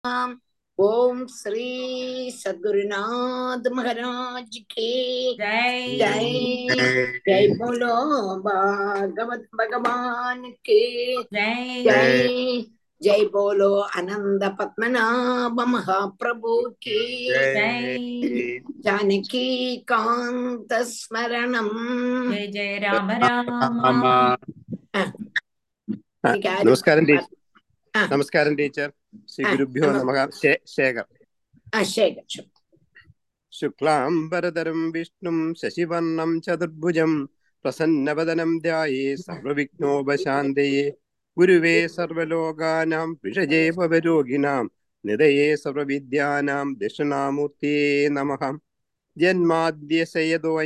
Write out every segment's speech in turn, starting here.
ओम श्री सदगुरुनाथ महाराज के जय जय जय बोलो भागवत भगवान के जय जय जय बोलो आनंद पद्मनाभ महाप्रभु के जय जानकी कांत स्मरणम जय जय राम राम അമ്മ ആ, നമസ്കാരം ടീച്ചർ ആ. നമസ്കാരം ടീച്ചർ ശ്രീ ആ, ഗുരുഭ്യോ നമ- നമ ശേഖർ അശേഖർ ശുക്ലാംബരധരം വിഷ്ണും ശശിവർണം ചതുർഭുജം പ്രസന്നവദനം ധ്യായേ സർവവിഘ്നോപശാന്തയേ ഗുരുവേ സർവലോകാനാം വിഷജേ ഭവരോഗിണാം നിതയേ സർവവിദ്യാനാം ദക്ഷിണാമൂർത്തിയേ നമഃ ജന്മാദ്യസയതോ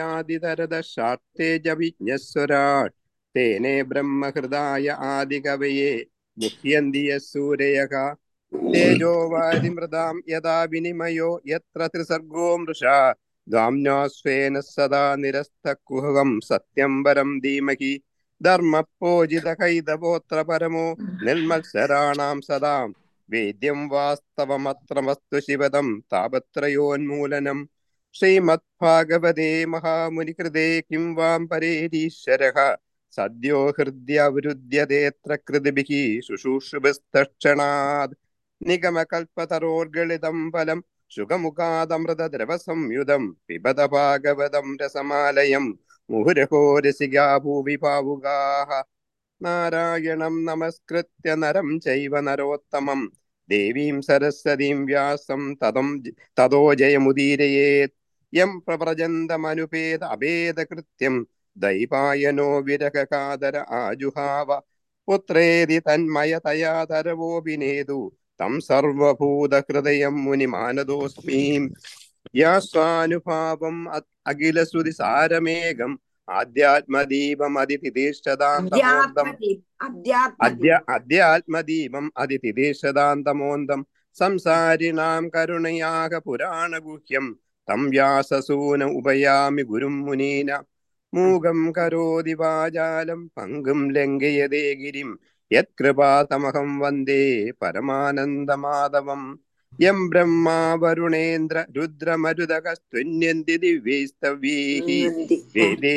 അന്വയാദിതരദശാർത്തേജവിജ്ഞസ്വരാട് തേനേ ബ്രഹ്മഹൃദായ ആദികവയെ മുഹ്യന്തി യൂരയഃ തേജോ വാരിമൃതാം യഥാ വിനിമയോ യത്ര ത്രിസർഗോ മൃഷാ ദ്വാംനാസ്വേന സദാ നിരസ്തക്കുഹകം സത്യം വരം ധീമഹി ധർമ്മപ്പോജിതകൈതപോത്ര പരമോ നിർമത്സരാണാം സദാം വേദ്യം വാസ്തവമത്ര വസ്തു ശിവദം താപത്രയോന്മൂലനം ശ്രീമദ്ഭാഗവതേ മഹാമുനികൃതേ കിം വാം പരേരീശ്വരഃ സദ്യോ ഹൃദ്യവരുദ്യതേത്ര കൃതിഭിः ശുശ്രൂഷുഭിസ്തക്ഷണാത് നിഗമകൽപ്പതരോർഗളിതം ഫലം സുഖമുഖാദമൃതദ്രവസംയുതം പിബത ഭാഗവതം രസമാലയം മുഹുരഹോ രസികാ ഭൂവി ഭാവുകാः നാരായണം നമസ്കൃത്യ നരം ചൈവ നരോത്തമം ദേവീം സരസ്വതീം വ്യാസം തതം തതോ ജയമുദീരയേത് യം പ്രവ്രജന്തമനുപേത അഭേദകൃത്യം ദൈപായനോ വിരഹകാതര ആജുഹാവ പുത്രേതി തന്മയതയാ തരവോപിനേതു തം സർവഭൂതഹൃദയം മുനിമാനദോസ്മി യാസ്വാനുഭാവം അഖിലശ്രുതി സാരമേകം ആധ്യാത്മദീപം അതിഥിതീഷ്ടതാന്തമോന്തം അധ്യാത്മ അദ്യ അധ്യാത്മദീപം അതിഥിതീക്ഷതാന്തമോന്തം സംസാരിണാം കരുണയാക പുരാണഗുഹ്യം തം വ്യാസസൂന ഉപയാമി ഗുരും മുനീന മൂകം കരോതി വാചാലം പങ്കും ലംഘയതേ ഗിരിം യത്കൃപാതമഹം വന്ദേ പരമാനന്ദമാധവം യം ബ്രഹ്മാ വരുണേന്ദ്ര രുദ്രമരുതകസ്ത്വന്യന്തി ദിവ്യൈസ്തവ്യൈः വേദേ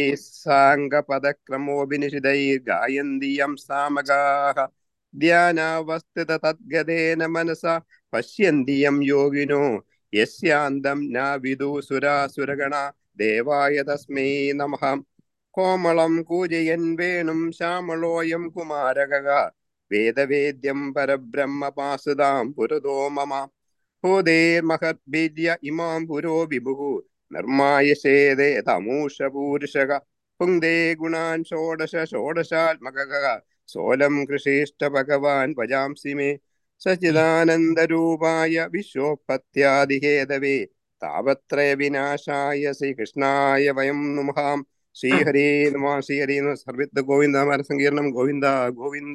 സാംഗപദക്രമോപനിഷിതൈർഗായന്തി യം സാമകാः ധ്യാനാവസ്ഥിത തദ്ഗതേന മനസാ പശ്യന്തി യം യോഗിനോ യസ്യാന്തം ന വിദുസുരാസുരഗണ ദേവായ തസ്മൈ നമഃ കോമളം കൂജയൻ വേണും ശ്യാമളോയം കുമാരക വേദവേദ്യം പരബ്രഹ്മപാസുതാം പുരതോ മമ ഭൂതേർമഹദ്ഭിര്യ ഇമാം പുരോ വിഭുः നിർമായശേതേ തമൂഷപൂരുഷക പുങ്ക്തേ ഗുണാൻ ഷോഡശ ഷോഡശാത്മകഃ സോലം കൃഷിഷ്ട ഭഗവാൻ ഭജാംസി മേ സച്ചിദാനന്ദരൂപായ വിശ്വോത്പത്യാദിഹേതവേ താപത്രയ വിനാശായ ശ്രീകൃഷ്ണായ വയം നുമഹാം ശ്രീഹരേ നമ ശ്രീഹരേ നമ സർവിത്ത് ഗോവിന്ദ മരസങ്കീർണം ഗോവിന്ദ ഗോവിന്ദ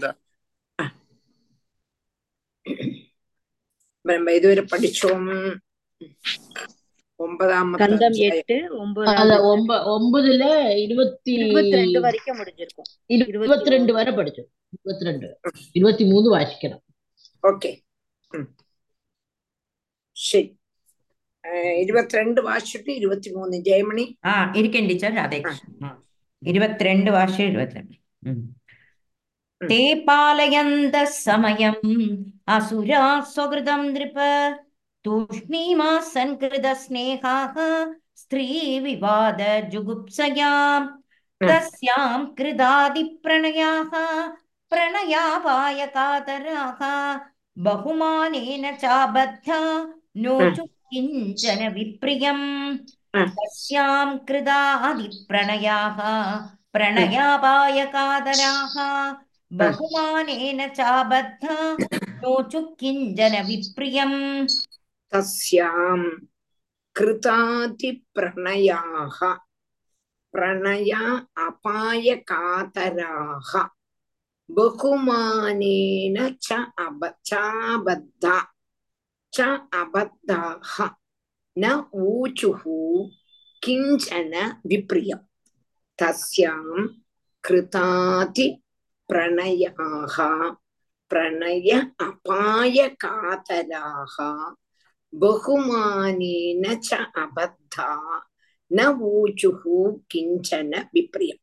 ബ്രഹ്മ ഇതുവരെ പഠിച്ചോം ஒன்பதாமത്തെ கந்தம் அத்தியாயம். எட்டு அதுல ஒன்பதாவது ஒம்ப ஒன்பதுல இருபத்தி இருபத்தி ரெண்டு வரைக்கும் முடிஞ்சிருக்கும் இருபத்தி ரெண்டு வரை படிச்சோம் இருபத்தி ரெண்டு இருபத்தி மூணு வாசிக்கணும் ഓക്കെ ശരി ഏഹ് ഇരുപത്തിരണ്ട് വാശിട്ട് ഇരുപത്തിമൂന്ന് ജയമണി ആ ഇരിക്കും ടീച്ചർ രാധേകൃഷ്ണൻ ഇരുപത്തിരണ്ട് ഭാഷ ഇരുപത്തിരണ്ട് ഉം. ഉം. തേ പാലയന്ത സമയം അസുരാ സ്വകൃതം നൃപ തൂഷ്ണീമാ സൻകൃത സ്നേഹാः സ്ത്രീ വിവാദ ജുഗുപ്സയാം ഉം. തസ്യാം കൃതാതി പ്രണയാः പ്രണയാപായ കാതരാः ബഹുമാനേന ചാബദ്ധ നോചു കിഞ്ചന വിപ്രിയം ഉം. തസ്യാം കൃതാതി പ്രണയാः പ്രണയാപായ കാതരാः ബഹുമാനേന ചാബദ്ധ നോചു കിഞ്ചന വിപ്രിയം തസ്യാം കൃതാതി പ്രണയാഹ പ്രണയ അപായ കാതരാഹ ബഹുമാനേന ച അബ ചാബദ്ധ ച അബദ്ധാഹ ന ഊചുഃ കിഞ്ചന വിപ്രിയം തസ്യാം കൃതാതി പ്രണയാഹ പ്രണയ അപായ കാതരാഹ ബഹുമാനേന ച അബദ്ധ ന ഊചുഹു കിഞ്ചന വിപ്രിയം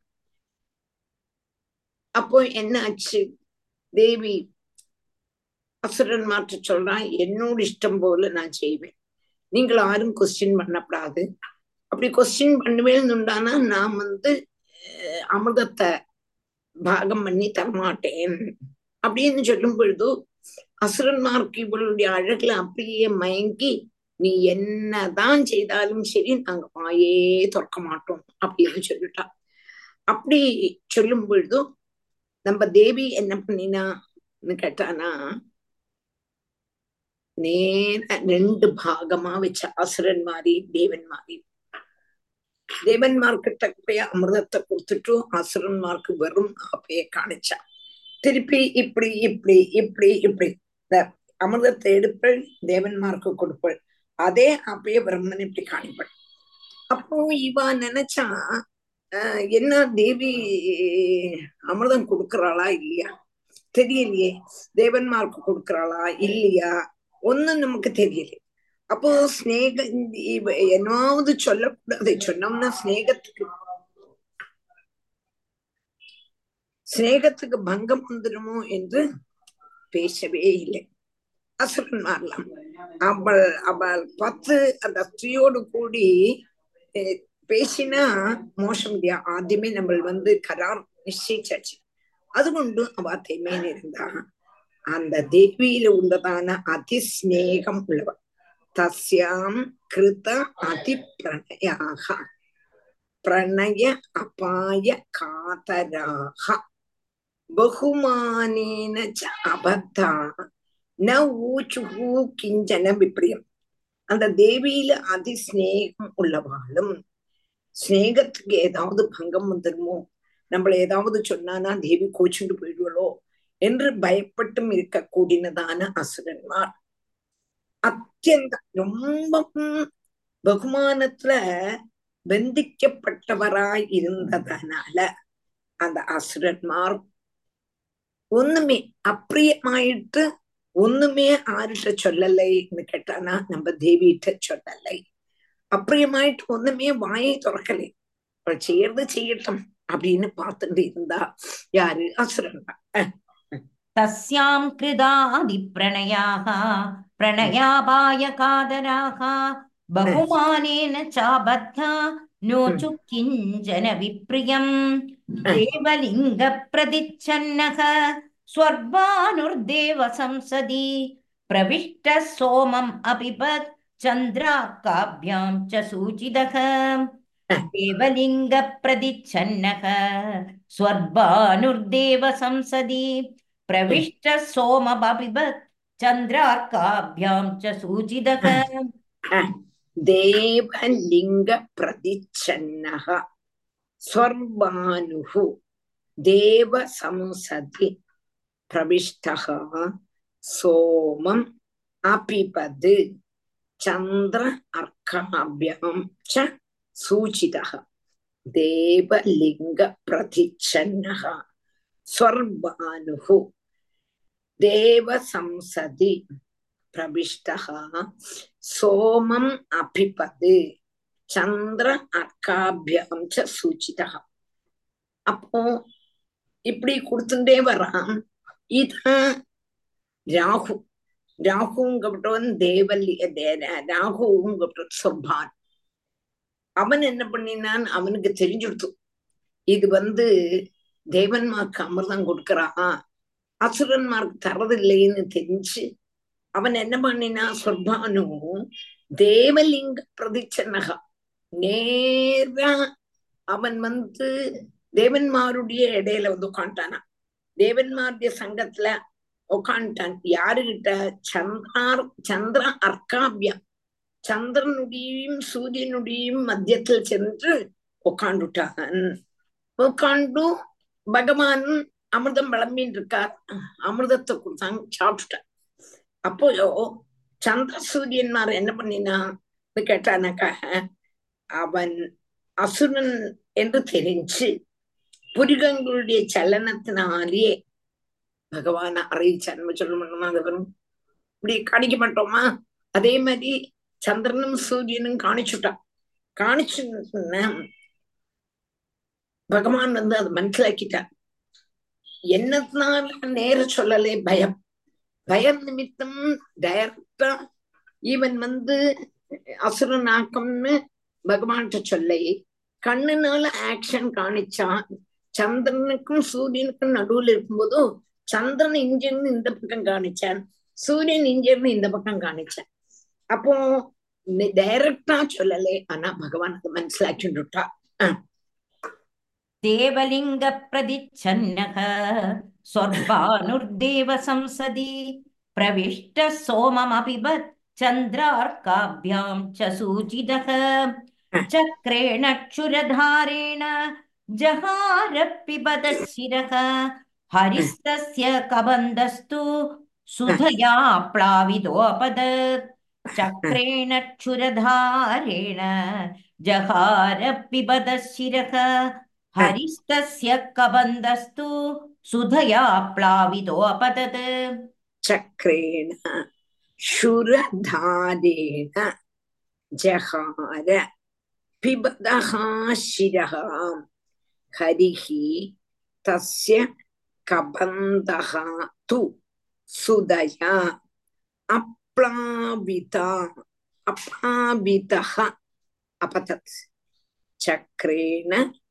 அப்போ என்ன ஆச்சு தேவி அசுரன்மார்ட்ட சொல்றான் என்னோட இஷ்டம் போல நான் செய்வேன் நீங்கள் யாரும் கொஸ்டின் பண்ணக்கூடாது அப்படி கொஸ்டின் பண்ணுவேன்னு நான் வந்து அஹ், அமிர்தத்தை பாகம் பண்ணி தரமாட்டேன் அப்படின்னு சொல்லும் பொழுது அசுரன்மார்க்கு இவளுடைய அழகுல அப்படியே மயங்கி நீ என்னதான் செய்தாலும் சரி நாங்க வாயே திறக்க மாட்டோம் அப்படின்னு சொல்லிட்டா அப்படி சொல்லும் பொழுது நம்ம தேவி என்ன பண்ணினான்னு கேட்டானா நேர ரெண்டு பாகமா வச்ச அசுரன்மாரி தேவன்மாரி தேவன்மார்கிட்ட போய் அமிர்தத்தை கொடுத்துட்டு அசுரன்மார்க்கு வெறும் ஆப்பைய காணிச்சா திருப்பி இப்படி இப்படி இப்படி இப்படி இந்த அமிர்தத்தை எடுப்பள் தேவன்மார்க்கு கொடுப்பள் அதே அப்பயே பிரம்மன் இப்படி காணிப்பள் அப்போ இவ நினைச்சா ஆஹ் என்ன தேவி அமிர்தம் கொடுக்கறாளா இல்லையா தெரியலையே தேவன்மார்க்கு கொடுக்கறாளா இல்லையா ஒண்ணும் நமக்கு தெரியல அப்போ ஸ்நேக இவ என்னாவது சொல்லக்கூடாது சொன்னோம்னா ஸ்நேகத்துக்கு ஸ்நேகத்துக்கு பங்கம் வந்துடுமோ என்று பேசவே இல்லை அசுரன்மாரலாம் அவள் அவள் பார்த்து அந்த ஸ்திரீயோடு கூடி அஹ், பேசினா மோசம் இல்லையா ஆദ്യമേ നമ്മൾ வந்து கரார் நிச்சயிச்சாச்சு അതുകൊണ്ട് അവ തെമേൻ இருந்தா அந்த தேவியில உள்ளதான அதிஸ்நேகம் உள்ளவள் தஸ்யாம் கிருத அதிபிரணயாக பிரணய அபாய காதராக பகுமானேன ச அபத்தா ந ஊச்சுஹு கிஞ்சன விப்ரியம் அந்த தேவியில அதிஸ்நேகம் உள்ளவாளும் ஸ்நேகத்துக்கு ஏதாவது பங்கம் வந்துருமோ நம்மள ஏதாவது சொன்னானா தேவி கோச்சுண்டு போயிடுவளோ என்று பயப்பட்டும் இருக்கக்கூடியதான அசுரன்மார் அத்தியந்த ரொம்பவும் பகுமானத்துல பந்திக்கப்பட்டவராய் இருந்ததனால அந்த அசுரன்மார் ஒண்ணுமே அப்பிரியமாயிட்டு ஒண்ணுமே ஆருட்ட சொல்லலைன்னு கேட்டானா நம்ம தேவிட்ட சொல்லலை அப்பிரியமாயிட்டு ஒண்ணுமே வாயை திறக்கலை அவள் செய்யறது செய்யட்டும் அப்படின்னு பார்த்துட்டு இருந்தா யாரு அசுரன் தான் तस्यां कृदादिप्रणयाः प्रणयापायकादराः बहुमानेन चाबद्धा नो चु किञ्चन विप्रियम् देवलिङ्गप्रतिच्छन्नः स्वर्गानुर्देव संसदि प्रविष्टः सोमम् अपिबत् चन्द्राकाभ्यां च सूचितः देवलिङ्गप्रतिच्छन्नः स्वर्गानुर्देव संसदि प्रविष्टः सोममपिबत् चन्द्रार्काभ्यां च सूचितः தேவலிங்க பிரதிச்சன்னக ஸ்வர்பானுः தேவ சம்சதி பிரவிஷ்டः சோமம் அபிபது சந்திர அர்க்காபியாம் ச சூச்சிதः தேவலிங்க பிரதிச்சன்னக ஸ்வர்பானுः தேவ சம்சதி பிரவிஷ்டः சோமம் அபிபது சந்திர அர்க்காபியம் ச சூச்சிதா அப்போ இப்படி கொடுத்துட்டே வரான் இதான் ராகு ராகுங்கப்பட்டவன் தேவல்லி ராகுங்கப்பட்ட சொர்பான் அவன் என்ன பண்ணினான் அவனுக்கு தெரிஞ்சுடுத்து இது வந்து தேவன்மார்க்கு அமிர்தம் கொடுக்கறான் அசுரன்மார்க்கு தரதில்லைன்னு தெரிஞ்சு அவன் என்ன பண்ணினா சொர்பானு தேவலிங்க பிரதிச்சன்னகா நேரா அவன் வந்து தேவன்மாருடைய இடையில வந்து உட்காண்டானா தேவன்மாருடைய சங்கத்துல உட்காண்டான் யாருகிட்ட சந்திரார் சந்திர அர்க்காபியம் சந்திரனுடையும் சூரியனுடையும் மத்தியத்தில் சென்று உட்காந்துட்டான் உட்காண்டு பகவான் அமிர்தம் விளம்பின்னு இருக்கார் அமிர்தத்தை கொடுத்தாங்க சாப்பிட்டுட்டான் அப்போ சந்திர சூரியன்மார் என்ன பண்ணினான்னு கேட்டானாக்கா அவன் அசுரன் என்று தெரிஞ்சு புரிகங்களுடைய சலனத்தினாலேயே பகவான அறிவிச்சு அன்பு சொல்லணும்னா அது வரும் இப்படி காணிக்க மாட்டோமா அதே மாதிரி சந்திரனும் சூரியனும் காணிச்சுட்டான் காணிச்சு பகவான் வந்து அதை மனசிலாக்கிட்டார் என்னத்தினால நேர சொல்லலே பயம் பயம் நிமித்தம் டைரக்டா இவன் வந்து அசுரனாக்கம்னு பகவான்கிட்ட சொல்லை கண்ணுனால ஆக்ஷன் காணிச்சான் சந்திரனுக்கும் சூரியனுக்கும் நடுவுல இருக்கும்போது சந்திரன் இங்கிருந்து இந்த பக்கம் காணிச்சான் சூரியன் இங்கிருந்து இந்த பக்கம் காணிச்சான் அப்போ டைரக்டா சொல்லலே ஆனா பகவான் அதை மனசிலாக்கிட்டுட்டா देवलिङ्गप्रदिच्छन्नः स्वर्गानुर्देव संसदि प्रविष्टः सोममपिबत् चन्द्रार्काभ्यां च सूचितः चक्रेण क्षुरधारेण जहार पिबत शिरः हरिस्तस्य कबन्धस्तु सुधया प्लावितोऽपदत् चक्रेण क्षुरधारेण जहार पिबत शिरः हरिस्तस्य कबन्धस्तु सुधया प्लावितोऽपतत् चक्रेण शुरधारेण जहार पिबदः शिरः हरिः तस्य कबन्धः तु सुदया अप्लाविता अप्लावितः अपतत् चक्रेण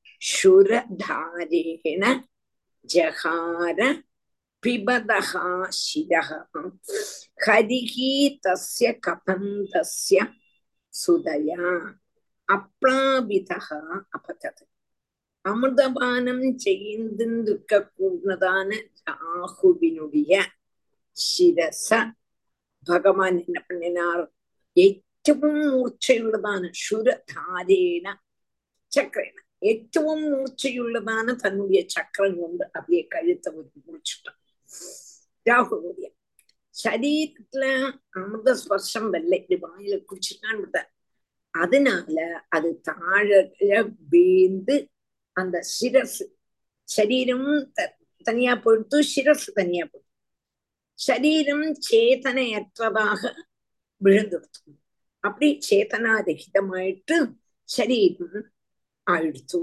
शुरधारेण जहार पिबदः शिरः हरिः तस्य कबन्धस्य सुदया അപ്ലാവിതഃ അപതത് അമൃതപാനം ചെയ്തിരിക്ക കൂടതാണ് രാഹുവിനുடைய ശിരസ ഭഗവാൻ என்ன பண்ணினார் ഏറ്റവും മൂർച്ചയുള്ളതാണ് ശുരധാരേണ ചക്രേണ ഏറ്റവും മൂർച്ചയുള്ളതാണ് തன்னுடைய ചക്രം കൊണ്ട് அப்படியே കഴുത്ത മുറിച്ചിട്ടാൻ രാഹുവിനുடைய ശരീരத்துல അമൃത സ്പർശം വെല്ല இப்படி வாயில குடிச்சிட்டான் விட்டார் அதனால அது தாழ வேந்து அந்த சிரசு சரீரம் தனியா போயிடுத்து சிரசு தனியா போயிடுது சரீரம் சேதனையற்றதாக விழுந்துடுத்து அப்படி சேதனாரகிதமாயிட்டு சரீரம் ஆயிடுத்து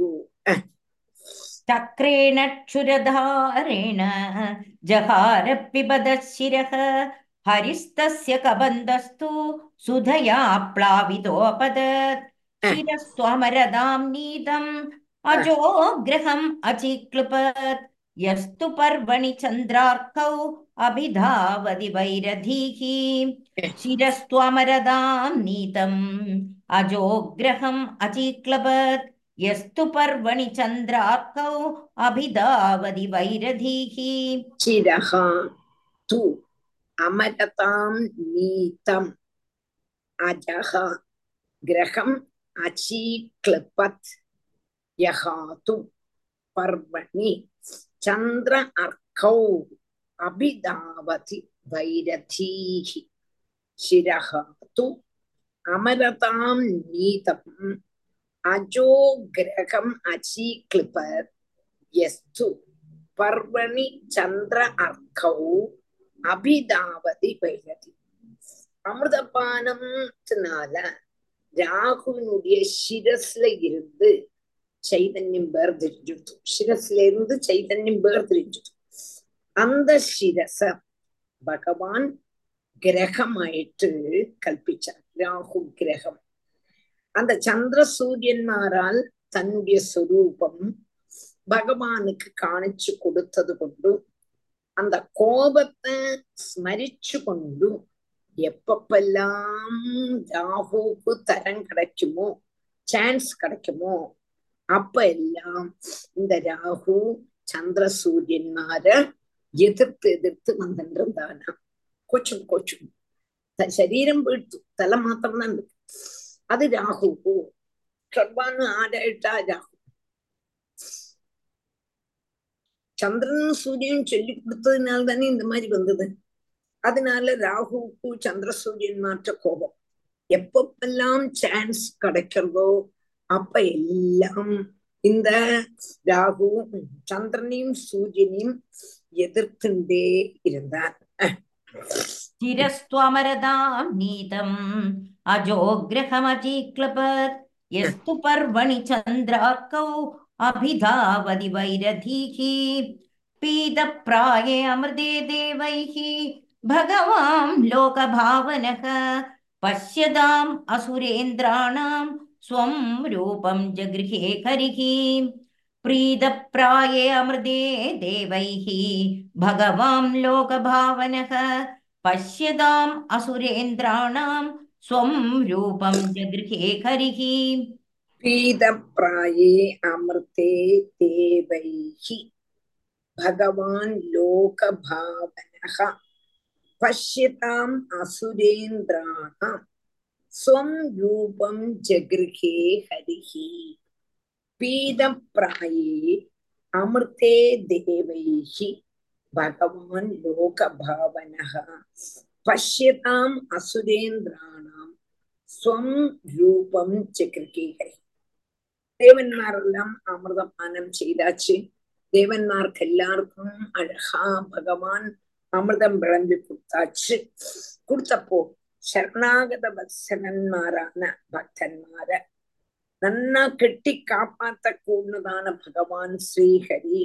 चक्रेण क्षुरधारेण जहार पिबदः शिरः हरिस्तस्य कबन्धस्तु सुधया प्लावितोऽपदत् शिरस्त्वमरदां नीतम् अजोग्रहम् अचिक्लृपत् यस्तु पर्वणि चन्द्रार्कौ अभिधावति वैरधीः शिरस्त्वमरदां नीतम् अजोग्रहम् अचिक्लपत् यस्तु पर्वणि चन्द्रार्कौ अभिधावति वैरधीः ചിരഹ തു അമരതാം നീതം അജഹ ഗ്രഹം അചീക്ലിപത് യഹാതു പർവണി ചന്ദ്ര അർക്കൗ അഭിധാവതി വൈരധീഹി ശിരഹ തു അമരതാം നീതം അജോഗ്രഹം അചീക്ലിപത് യസ്തു பர்வணி சந்திர அர்க்கௌ அபிதாவதி வைரதி அமிர்தபானம்னால ராகுவினுடைய சிரஸ்ல இருந்து சைதன்யம் வேர்திரிஞ்சுட்டு சிரஸ்ல இருந்து சைதன்யம் வேர்திரிஞ்சுட்டு அந்த சிரச பகவான் கிரகமாயிட்டு கல்பிச்சார் ராகு கிரகம் அந்த சந்திர சூரியன்மாரால் தன்னுடைய சொரூபம் பகவானுக்கு காணிச்சு கொடுத்தது கொண்டு அந்த கோபத்தை ஸ்மரிச்சு கொண்டு எப்பப்பெல்லாம் ராகுவுக்கு தரம் கிடைக்குமோ சான்ஸ் கிடைக்குமோ அப்ப எல்லாம் இந்த ராகு சந்திர சூரியன்மார எதிர்த்து எதிர்த்து வந்துருந்தானா கொச்சும் கொச்சும் ശരീരം വീഴ്ത്തു തല മാത്രം തന്നെ അത് രാഹു ഷഡ്വാണ് ആരായിട്ടാ രാഹു சந்திரனும் சூரியனும் சொல்லி கொடுத்ததுனால தானே இந்த மாதிரி வந்தது அதனால ராகுவுக்கு சந்திர சூரியன் மாற்ற கோபம் எப்பப்பெல்லாம் சான்ஸ் கிடைக்கிறதோ அப்ப எல்லாம் இந்த ராகுவும் சந்திரனையும் சூரியனையும் எதிர்த்துண்டே இருந்தான் चिरस्त्वमरदां नीतम् अजोग्रहमजीक्लपत् यस्तु पर्वणि चन्द्रार्कौ अभिधावति वैरधीः पीतप्राये अमृते देवैः भगवां लोकभावनः पश्यताम् असुरेन्द्राणां स्वं रूपं जगृहे हरिः प्रीतप्राये अमृते देवैः भगवां लोकभावनः पश्यताम् असुरेन्द्राणां स्वं रूपं जगृहे हरिः பீதப்பிராயே அமிர்தே தேவைஹி பகவான் லோகபாவனः பஷ்யதாம் அசுரேந்திராணாம் ஸ்வம் ரூபம் ஜகிருஹே ஹரிஹி பீதப்பிராயே அமிர்தே தேவைஹி பகவான் லோகபாவனः பஷ்யதாம் அசுரேந்திராணாம் ஸ்வம் ரூபம் ஜகிருஹே ஹரி தேவன்மாரெல்லாம் அமிர்தபானம் செய்தாச்சு தேவன்மார்க்கு எல்லாருக்கும் அழகா பகவான் அமிர்தம் விளம்பி கொடுத்தாச்சு கொடுத்தப்போ சரணாகத வத்சனன்மாரான பக்தன்மார நன்னா கெட்டி காப்பாத்த கூடதான பகவான் ஸ்ரீஹரி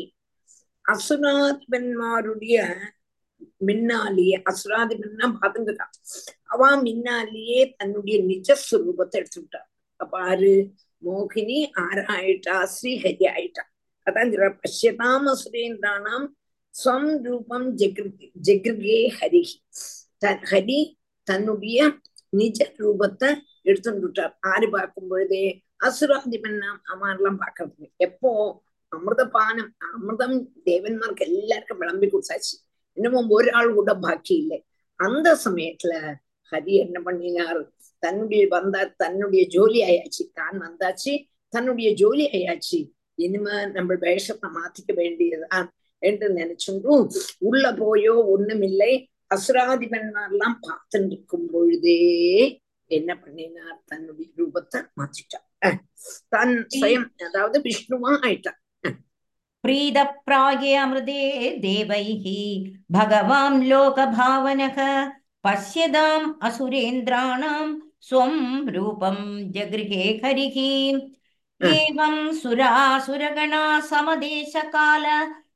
அசுராதிபன்மாருடைய முன்னாலேயே அசுராதிபன்னா பாத்துங்கதான் அவ முன்னாலேயே தன்னுடைய நிஜ சுரூபத்தை எடுத்துட்டான் அப்ப ஆறு மோகினி ஆராயிட்டா ஸ்ரீஹரி ஆயிட்டா அதான் சொல்ற பஷ்யதாம் அசுரேந்திரானாம் ஸ்வம் ரூபம் ஜெகிருகே ஜெகிருகே ஹரிஹி தன் ஹரி தன்னுடைய நிஜ ரூபத்தை எடுத்துட்டார் ஆறு பார்க்கும் பொழுதே அசுராதிபன்னாம் அமாரெல்லாம் பார்க்கறது எப்போ அமிர்தபானம் அமிர்தம் தேவன்மார்க்கு எல்லாருக்கும் விளம்பி கொடுத்தாச்சு இன்னமும் ஒரு ஆள் கூட பாக்கி இல்லை அந்த சமயத்துல ஹரி என்ன பண்ணினார் தன்னுடைய வந்தா தன்னுடைய ஜோலி ஆயாச்சு தான் வந்தாச்சு தன்னுடைய ஜோலி ஆயாச்சு இனிமே நம்ம வேஷத்தை மாத்திக்க வேண்டியதுதான் என்று நினைச்சுட்டும் உள்ள போயோ ஒண்ணுமில்லை அசுராதிபன்மாரெல்லாம் பார்த்துட்டு இருக்கும் பொழுதே என்ன பண்ணினார் தன்னுடைய ரூபத்தை மாத்திட்டார் தன் சுயம் அதாவது விஷ்ணுவா ஆயிட்டார் प्रीतप्राये अमृते देवैः भगवां लोकभावनः पश्यताम् असुरेन्द्राणां स्वं रूपं जगृहे हरिः एवं सुरासुरगणा समदेशकाल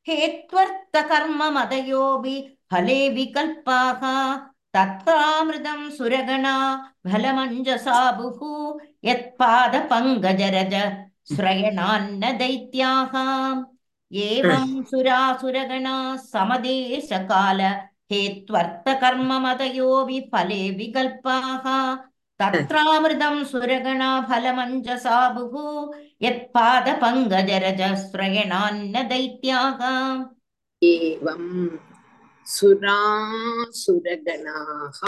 हेत्वर्थकर्ममदयोऽपि फले विकल्पाः तत्रामृतं सुरगणा फलमञ्जसाबुः यत्पादपङ्कजरज श्रयणान्न दैत्याः एवं सुरासुरगणा समदेशकाल हेत्वर्थकर्ममतयोऽपि फले विकल्पाः तत्रामृतं सुरगणा फलमञ्जसाबुः यत्पादपङ्कजरज श्रयणान्न दैत्याः एवं सुरासुरगणाः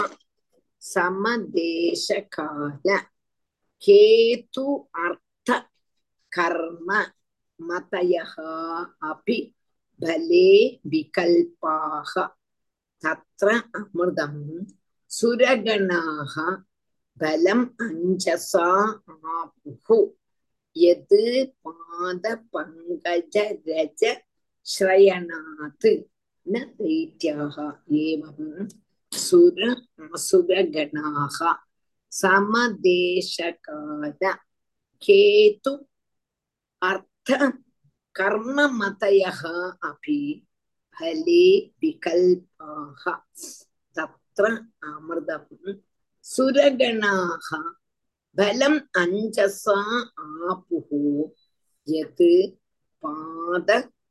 समदेशकाल हेतु अर्थ कर्म मतयः अपि फले विकल्पाः तत्र अमृतं सुरगणाः बलम् अञ्जसा आपुः यत् पादपङ्कजरज श्रयणात् न दैत्याः एवं सुर सुरगणाः समदेशकाल हेतु अर्थ कर्ममतयः अपि फले विकल्पाः तत्र अमृतं सुरगणाः बलम् अञ्जसा आपुः यत् पाद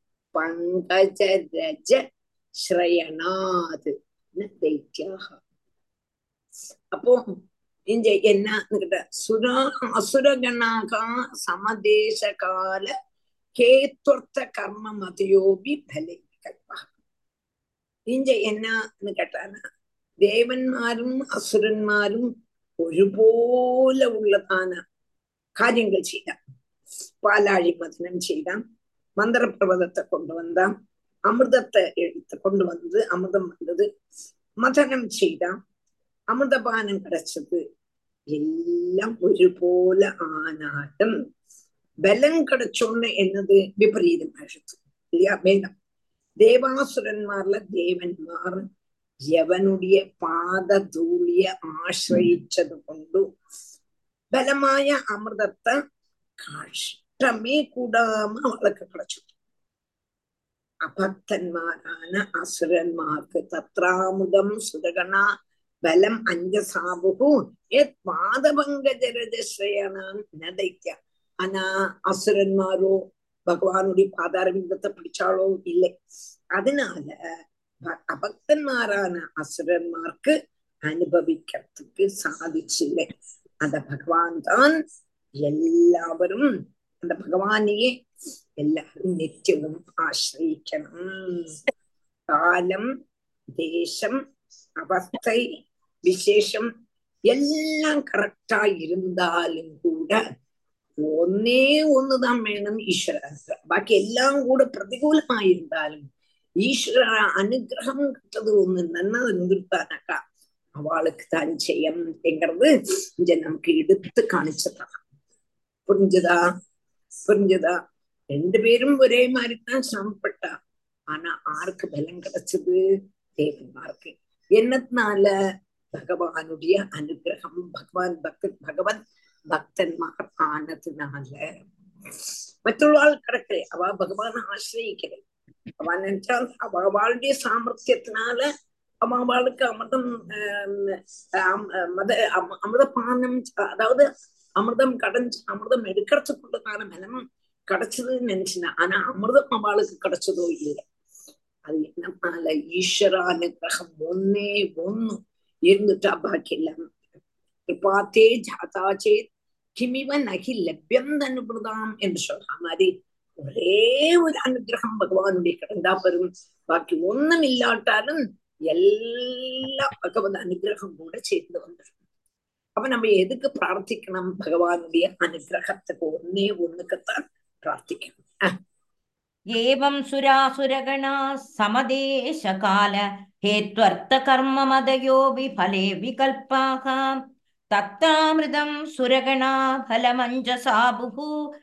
पङ्कजरज श्रयणात् न दैत्याः அப்போ இங்க என்னன்னு கேட்ட சுரா அசுரகணாக சமதேச கால கேத்வர்த்த கர்ம மதையோபி பலை கல்பா இங்க என்னன்னு கேட்டானா தேவന്മാരും അസുരന്മാരും ഒരുപോലെ ഉള്ളതാണ് കാര്യങ്ങൾ ചെയ്താം പാലാഴി മഥനം ചെയ്താം മന്ത്രപ്രവതത്തെ കൊണ്ടുവന്നാം അമൃതത്തെ എടുത്ത് കൊണ്ടുവന്നത് അമൃതം വന്നത് മഥനം ചെയ്താം அமிர்தபானம் கிடைச்சது எல்லாம் ஒருபோல ஆனாலும் பலம் கிடைச்சோன்னு என்னது விபரீதம் ஆயிடுது இல்லையா வேதம் தேவாசுரன்மார்ல தேவன்மார் യവനുடைய പാദധൂളിയ ആശ്രയിച്ചത് കൊണ്ടു ബലമായ അമൃതത്തെ കഷ്ടമേ കൂടാമ അവൾക്ക് കളച്ചു അഭക്തന്മാരാണ് അസുരന്മാർക്ക് തത്രാമുദം സുരഗണ ബലം അഞ്ചസാബുഹു യത് പാദപങ്കജരജശ്രയണ ദൈത്യ ആനാ അസുരന്മാരോ ഭഗവാനുடைய பாதாரவிந்தத்தை பிடிச்சாலோ இல்லை அதனால அபக்தன்மாரான அசுரன்மார்க்கு அனுபவிக்கிறதுக்கு சாதிச்சில்லை அந்த பகவான் தான் எல்லாவரும் அந்த பகவானையே எல்லாரும் நித்தியവും ஆசிரியிக்கணும் காலம் தேசம் அவஸ்தை விசேஷம் எல்லாம் கரெக்டா இருந்தாலும் கூட ஒன்னே ஒண்ணுதான் வேணும் ஈஸ்வரன் பாக்கி எல்லாம் கூட பிரதிகூலமா இருந்தாலும் ஈஸ்வர அனுகிரகம் கிட்டது ஒண்ணு நன்னா இருந்துட்டானாக்கா அவளுக்கு தான் ஜெயம் என்கிறது இங்க நமக்கு எடுத்து காணிச்சதான் புரிஞ்சுதா புரிஞ்சுதா ரெண்டு பேரும் ஒரே மாதிரிதான் சிரமப்பட்டா ஆனா ஆருக்கு பலம் கிடைச்சது தேவன்மாருக்கு என்னத்தினால பகவானுடைய அனுகிரகம் பகவான் பக்த பகவத் பக்தன்மார் ஆனதுனால மற்றொரு கிடக்கிறே அவ பகவான் ஆசிரியிக்கிறேன் அவ நினைச்சால் அவ அவளுடைய சாமர்த்தியத்தினால அவ அவளுக்கு அமிர்தம் மத அமிர்தபானம் அதாவது அமிர்தம் கடைஞ்சு அமிர்தம் எடுக்கிறதுக்குள்ளதான பலம் கிடைச்சதுன்னு நினைச்சினா ஆனா அமிர்தம் அவளுக்கு கிடைச்சதோ இல்லை அது என்னனால ஈஸ்வர அனுகிரகம் ஒன்னே ஒண்ணு இருந்துட்டா பாக்கி எல்லாம் கிருபாத்தே ஜாதா சேத் கிமிவ நகி லப்யம் தனுபிரதாம் என்று சொல்ற மாதிரி ஒரே ஒரு அனுகிரகம் பகவானுடைய கிடந்தா பெரும் பாக்கி ஒண்ணும் இல்லாட்டாலும் எல்லா பகவத் அனுகிரகம் கூட சேர்ந்து வந்துடும் அப்ப நம்ம எதுக்கு பிரார்த்திக்கணும் பகவானுடைய அனுகிரகத்துக்கு ஒன்னே ஒண்ணுக்குத்தான் பிரார்த்திக்கணும் एवं सुरासुरगणा समदेशकाल हेत्वर्थकर्ममदयो विफले विकल्पाः तत्तामृतं सुरगणा फलमञ्जसाबुः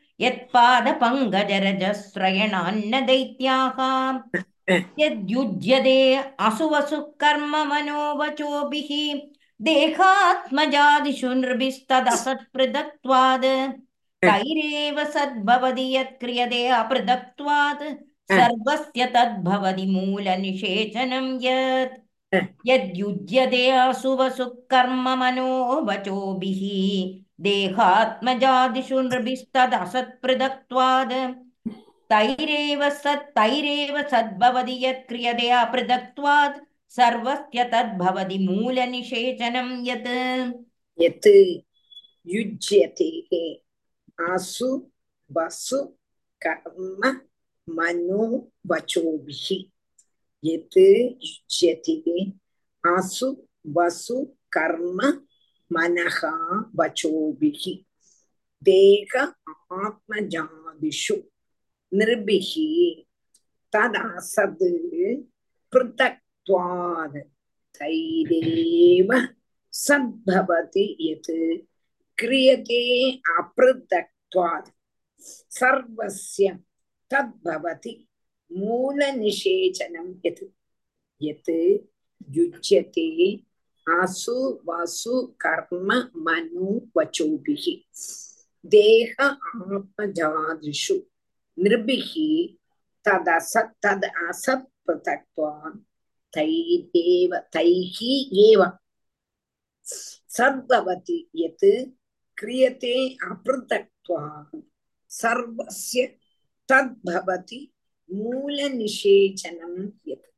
यत्पादपङ्कजरजस्रयणान्न दैत्याः यद्युज्यते असुवसुः कर्म मनोवचोभिः देहात्मजादिषु नृभिस्तदसत्पृथक्त्वात् तैरेव सद्भवति यत्क्रियते अपृथक्त्वात् सर्वस्य तद्भवति मूलनिषेचनं यत् यद्युज्यते असुवसुः कर्म मनोवचोभिः देहात्मजादिषु नृभिस्तदसत्पृथक्त्वात् तैरेव सत् तैरेव सद्भवति यत्क्रियते अपृथक्त्वात् सर्वस्य तद्भवति मूलनिषेचनं यत् यत् युज्यते आसु वसु कर्म मनो वचोभिः यत् युज्यते आसु वसु कर्म मनः वचोभिः देह आत्मजादिषु निर्भिः तदसद् पृथक्त्वाद् तैरेव सद्भवति यत् क्रियते अपृथक्त्वात् सर्वस्य तद्भवति मूलनिषेचनं यत् यत् युज्यते आसु वासु कर्म मनु वचोभिः देह आत्मजादिषु नृभिः तदसत् तद् असत् पृथक्त्वात् तैरेव तैः एव सद्भवति यत् क्रियते अपृथक्त्वात् सर्वस्य तद्भवति மூலநிஷேச்சனம் எது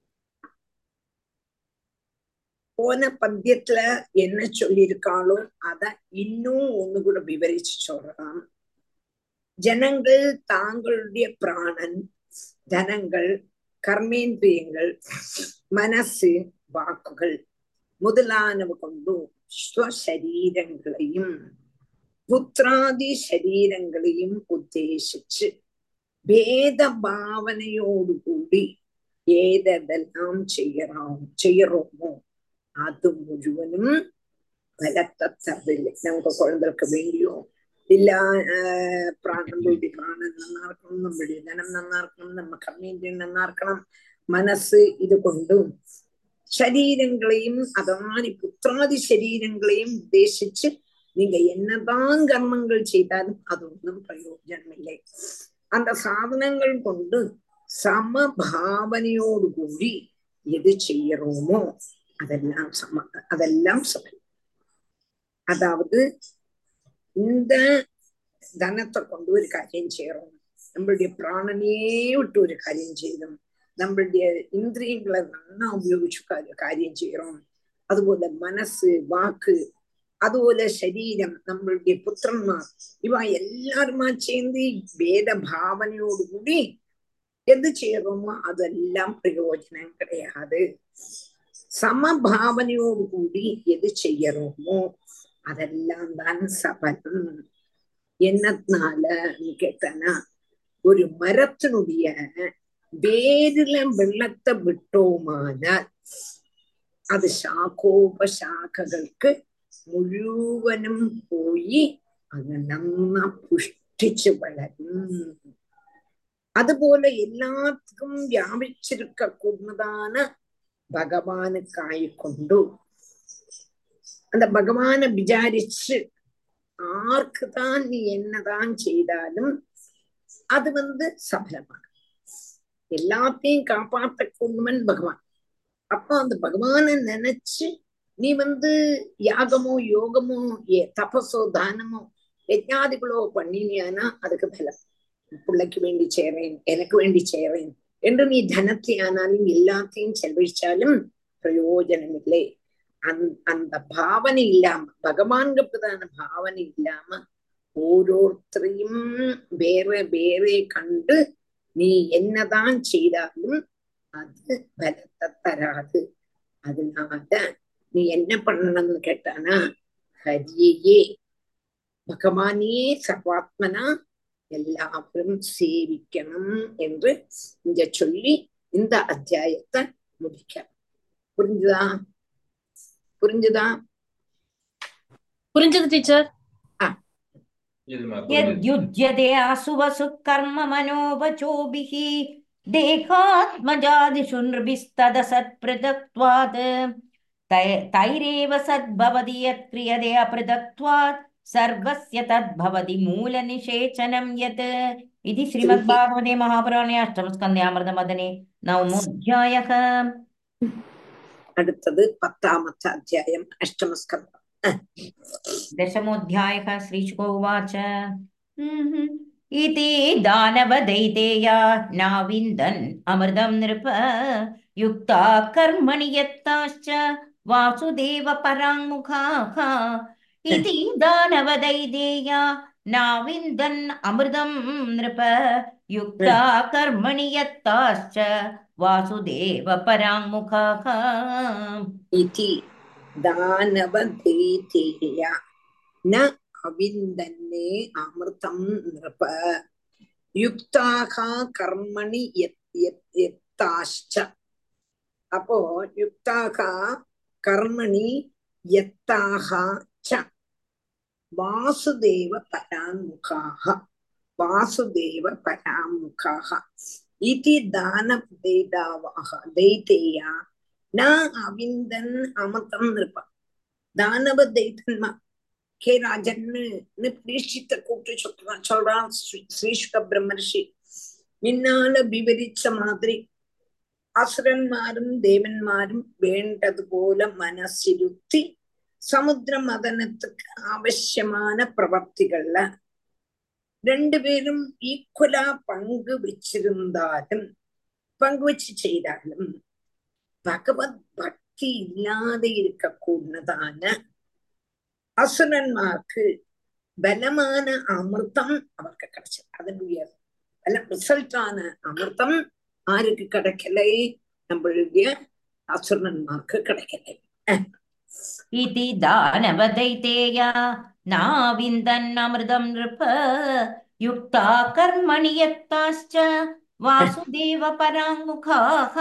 போன பத்தியத்துல என்ன சொல்லியிருக்காளோ அத இன்னும் ஒண்ணு கூட விவரிச்சு சொல்றான் ஜனங்கள் தாங்களுடைய பிராணன் தனங்கள் கர்மேந்திரியங்கள் மனசு வாக்குகள் முதலானவ கொண்டு ஸ்வசரீரங்களையும் புத்திராதி சரீரங்களையும் உத்தேசிச்சு வேத பாவனையோடு கூடி ஏதெல்லாம் செய்யறோம் செய்யறோமோ அது முழுவதும் பலத்தை தரதில்லை நமக்கு குழந்தைக்கு வேண்டியோ இல்ல ஆஹ் பிராணம் நம்மளுடைய பிராணம் நன்னா இருக்கணும் நம்மளுடைய தனம் நன்னா இருக்கணும் நம்ம கர்மேந்திரியம் நன்னா இருக்கணும் മനസ്സ് ഇത് കൊണ്ടും ശരീരങ്ങളെയും അതാനി പുത്രാദി ശരീരങ്ങളെയും ഉദ്ദേശിച്ച് நீங்க என்னதான் கர்மங்கள் செய்தாலும் அது ஒன்றும் பிரயோஜனம் இல்லை அந்த சாதனங்கள் கொண்டு சமபாவனையோடு கூடி எது செய்யறோமோ அதெல்லாம் சம அதெல்லாம் சமம் அதாவது இந்த தனத்தை கொண்டு ஒரு காரியம் செய்யறோம் நம்மளுடைய பிராணனையே விட்டு ஒரு காரியம் ചെയ്യണം നമ്മളുടെ ഇന്ദ്രിയങ്ങളെ നന്നാ ഉപയോഗിച്ച് കാര്യം ചെയ്യണം അതുപോലെ മനസ്സ് വാക്ക് അതുപോലെ ശരീരം നമ്മളുടെ പുത്രന്മാർ ഇവ എല്ലാരുമാ ചേർന്ന് ഭേദഭാവനയോടുകൂടി എന്ത് ചെയ്യണമോ അതെല്ലാം പ്രയോജനം கிடையாது சமபாவனையோடுകൂடி எது செய்யறோமோ அதெல்லாம் தான் சபலம் என்னத்தினால கேட்டனா ஒரு மரத்தினுடைய வேரில வெள்ளத்தை விட்டோமானால் അത് ശാഖോപശാഖകൾക്ക് മുഴുവനും പോയി അത് നന്ന പുഷ്ടിച്ചു വളരും അതുപോലെ எல்லாத்துக்கும் வியாபிச்சிருக்க கூடதான பகவானுக்காய் கொண்டு அந்த பகவானை விசாரிச்சு ஆர்க்குதான் நீ என்னதான் செய்தாலும் அது வந்து சபலமாக எல்லாத்தையும் காப்பாற்றக்கூடியவன் பகவான் அப்போ அந்த பகவானை நினைச்சு நீ வந்து யாகமோ யோகமோ தபசோ தானமோ யஜ்ஞாதிகளோ பண்ணினியானா அதுக்கு பலம் பிள்ளைக்கு வேண்டி செய்றேன் எனக்கு வேண்டி செய்றேன் என்று நீ தனத்தை ஆனாலும் எல்லாத்தையும் செலவழிச்சாலும் பிரயோஜனம் இல்லை அந் அந்த பாவனை இல்லாம பகவான்கப்பதான பாவனை இல்லாம ஓரோருத்தரையும் வேற வேற கண்டு நீ என்னதான் செய்தாலும் அது பலத்தை தராது அதனால நீ என்ன பண்ணணும்னு கேட்டானா ஹரியையே பகவானே சர்வாத்மனா எல்லாரும் சேவிக்கணும் என்று இங்க சொல்லி இந்த அத்தியாயத்தை முடிக்க புரிஞ்சுதா புரிஞ்சுதா புரிஞ்சது டீச்சர் यद्युज्यते असुवसुः कर्म मनोवचोभिः देहात्मजादिषु नृभिस्तदसत्पृथक्त्वात् तै- तैरेव सद्भवति यत्क्रियते अपृथक्त्वात् सर्वस्य तद्भवति मूलनिषेचनं यत् इति श्रीमद्भागवते महापुराणे अष्टमस्कन्धे अमृतमदने नवमोऽध्यायः അടുത്തത് പത്താമത്തെ അധ്യായം അഷ്ടമസ്കന്ധം दशमोऽध्यायः श्रीशुक उवाच हम्म। इति दानवदैतेया नाविन्दन् अमृतं नृप युक्ता कर्मणि यत्ताश्च वासुदेव पराङ्मुखाः इति दानवदैतेया नाविन्दन् अमृतं नृप युक्ता कर्मणि यत्ताश्च वासुदेव पराङ्मुखाः इति दानवदैतेय न अविन्दन्ने अमृतं नृप யுக்தாக கர்மணி யத்- யத்- யத்தாश्च அப்போ யுக்தாக கர்மணி யத்தாக ச வாசுதேவ பராமுகாக வாசுதேவ பராமுகாக இதி தான தைதாவாக தைத்தேயா ந அவிந்தன் அமதம் நிருப்ப தானவ தைத்தன்மா கே ராஜன்னு பரீட்சித்த கூப்பிட்டு சொல்றான் சொல்றான் ஸ்ரீ- ஸ்ரீசுக பிரம்மர்ஷி முன்னால விவரிச்ச மாதிரி அசுரന്മാരും ദേവന്മാരും വേണ്ടതുപോലെ മനസ്സിരുത്തി സമുദ്ര മദനத்துக்கு ആവശ്യமான പ്രവർത്തികള രണ്ടുപേരും ഈക്വലാ പങ്ക് വെച്ചിരുന്നാലും പങ്കുവച്ച് ചെയ്താലും ഭഗവത് ഭക്തി ഇല്ലാതെ இருக்கக்கூடதான அசுரன்மார்க்கு பலமான அமிர்தம் அவருக்கு கிடைச்சது அதனுடைய பல ரிசல்ட்டான அமிர்தம் ஆருக்கு கிடைக்கலை நம்மளுடைய அசுரன்மார்க்கு கிடைக்கலை इति दानवदैतेया नाविन्दन्नमृतं नृप युक्ता कर्मणि यत्ताश्च वासुदेव पराङ्मुखाः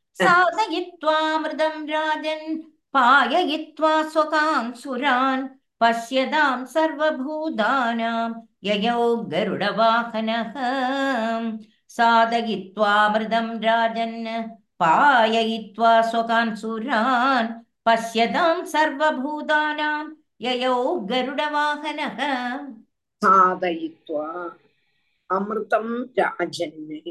साधयित्वामृतं राजन् पाययित्वा स्वकान् सुरान् पश्यतां सर्वभूतानां ययौ गरुडवाहनः साधयित्वामृतं राजन् पाययित्वा स्वकान् सुरान् पश्यतां सर्वभूतानां ययौ गरुडवाहनः சாதயித்வா அமிர்தம் ராஜன்னே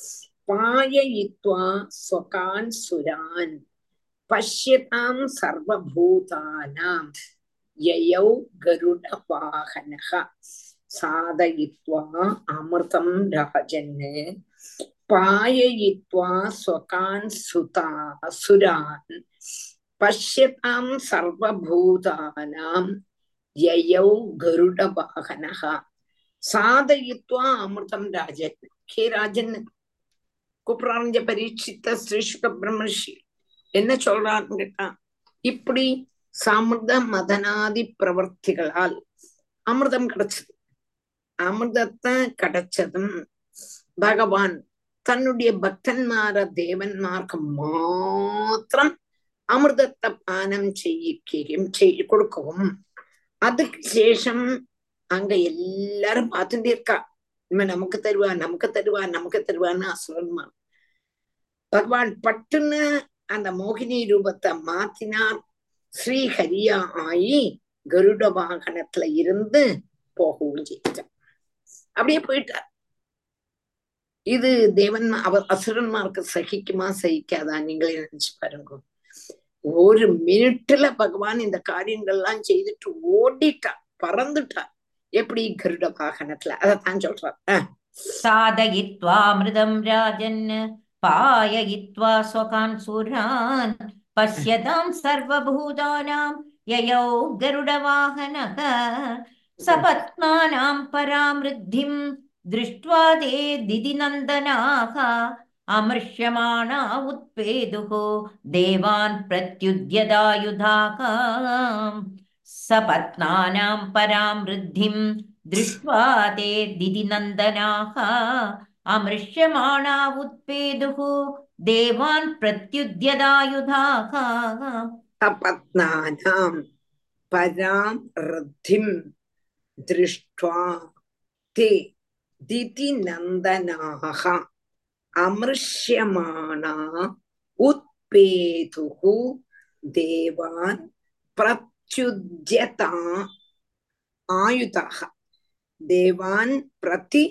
பாயயித்வா ஸ்வகான் சுரான் பஷ்யதாம் சர்வபூதானாம் யயௌ கருட வாகனக சாதயித்வா அமிர்தம் ராஜன்னு பாயயித்வா ஸ்வகான் சுதா சுரான் பஷ்யதாம் சர்வபூதானாம் யயௌ கருட வாகனக சாதயித்வா அமிர்தம் ராஜன் ஹே ராஜன் கூப்பிடுறாங்க பரீட்சித்த ஸ்ரீஷ்க பிரம்மர்ஷி என்ன சொல்றாருன்னு கேட்டா இப்படி சாமிர்த மதனாதி பிரவர்த்திகளால் அமிர்தம் கிடைச்சது அமிர்தத்தை கிடைச்சதும் பகவான் தன்னுடைய பக்தன்மார தேவன்மார்க்கு மாத்திரம் அமிர்தத்தை பானம் செய்யிக்கையும் செய்ய கொடுக்கவும் அதுக்கு சேஷம் அங்க எல்லாரும் பார்த்துட்டே இருக்கா இனிமே நமக்கு தருவா நமக்கு தருவா நமக்கு தருவான்னு அசுரன்மா பகவான் பட்டுன்னு அந்த மோகினி ரூபத்தை மாத்தினார் ஸ்ரீஹரியா ஆயி கருட வாகனத்துல இருந்து போகவும் செய்தார் அப்படியே போயிட்டார் இது தேவன் அவர் அசுரன்மார்க்கு சகிக்குமா சகிக்காதா நீங்களே நினைச்சு பாருங்க ஒரு மினிட்ல பகவான் இந்த காரியங்கள்லாம் செய்துட்டு ஓடிட்டார் பறந்துட்டார் எப்படி கருட வாகனத்துல அதைத்தான் சொல்றார் அஹ் साधयित्वामृतं राजन् पाययित्वा स्वकान् सुरान् पश्यतां सर्वभूतानां ययौ गरुडवाहनः सपत्नानां परामृद्धिं दृष्ट्वा ते दिदिनन्दनाः अमृष्यमाणा उत्पेदुः देवान् प्रत्युद्यदायुधाः सपत्नानां परामृद्धिं दृष्ट्वा ते दिदिनन्दनाः अमृष्यमाणा उत्पेदुः देवान् प्रत्युद्यदायुधाः सपत्नानाम् परां रद्धिम् दृष्ट्वा ते दितिनन्दनाः अमृष्यमाणा उत्पेतुः देवान् प्रत्युद्यता आयुधाः தேவான் பிரதி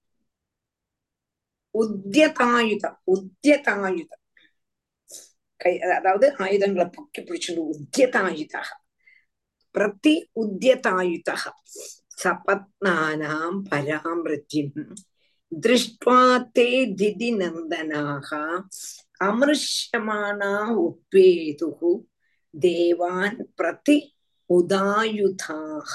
உத்தியதாயுத உத்தியதாயுத கை அதாவது ஆயுதங்களை பொக்கி பிடிச்சுட்டு உத்தியதாயுதா பிரதி உத்தியதாயுதா சபத்னானாம் பராமிருத்திம் திருஷ்டுவா தே திதி நந்தனாக அமிருஷ்யமானா உத்வேதுகு தேவான் பிரதி உதாயுதாக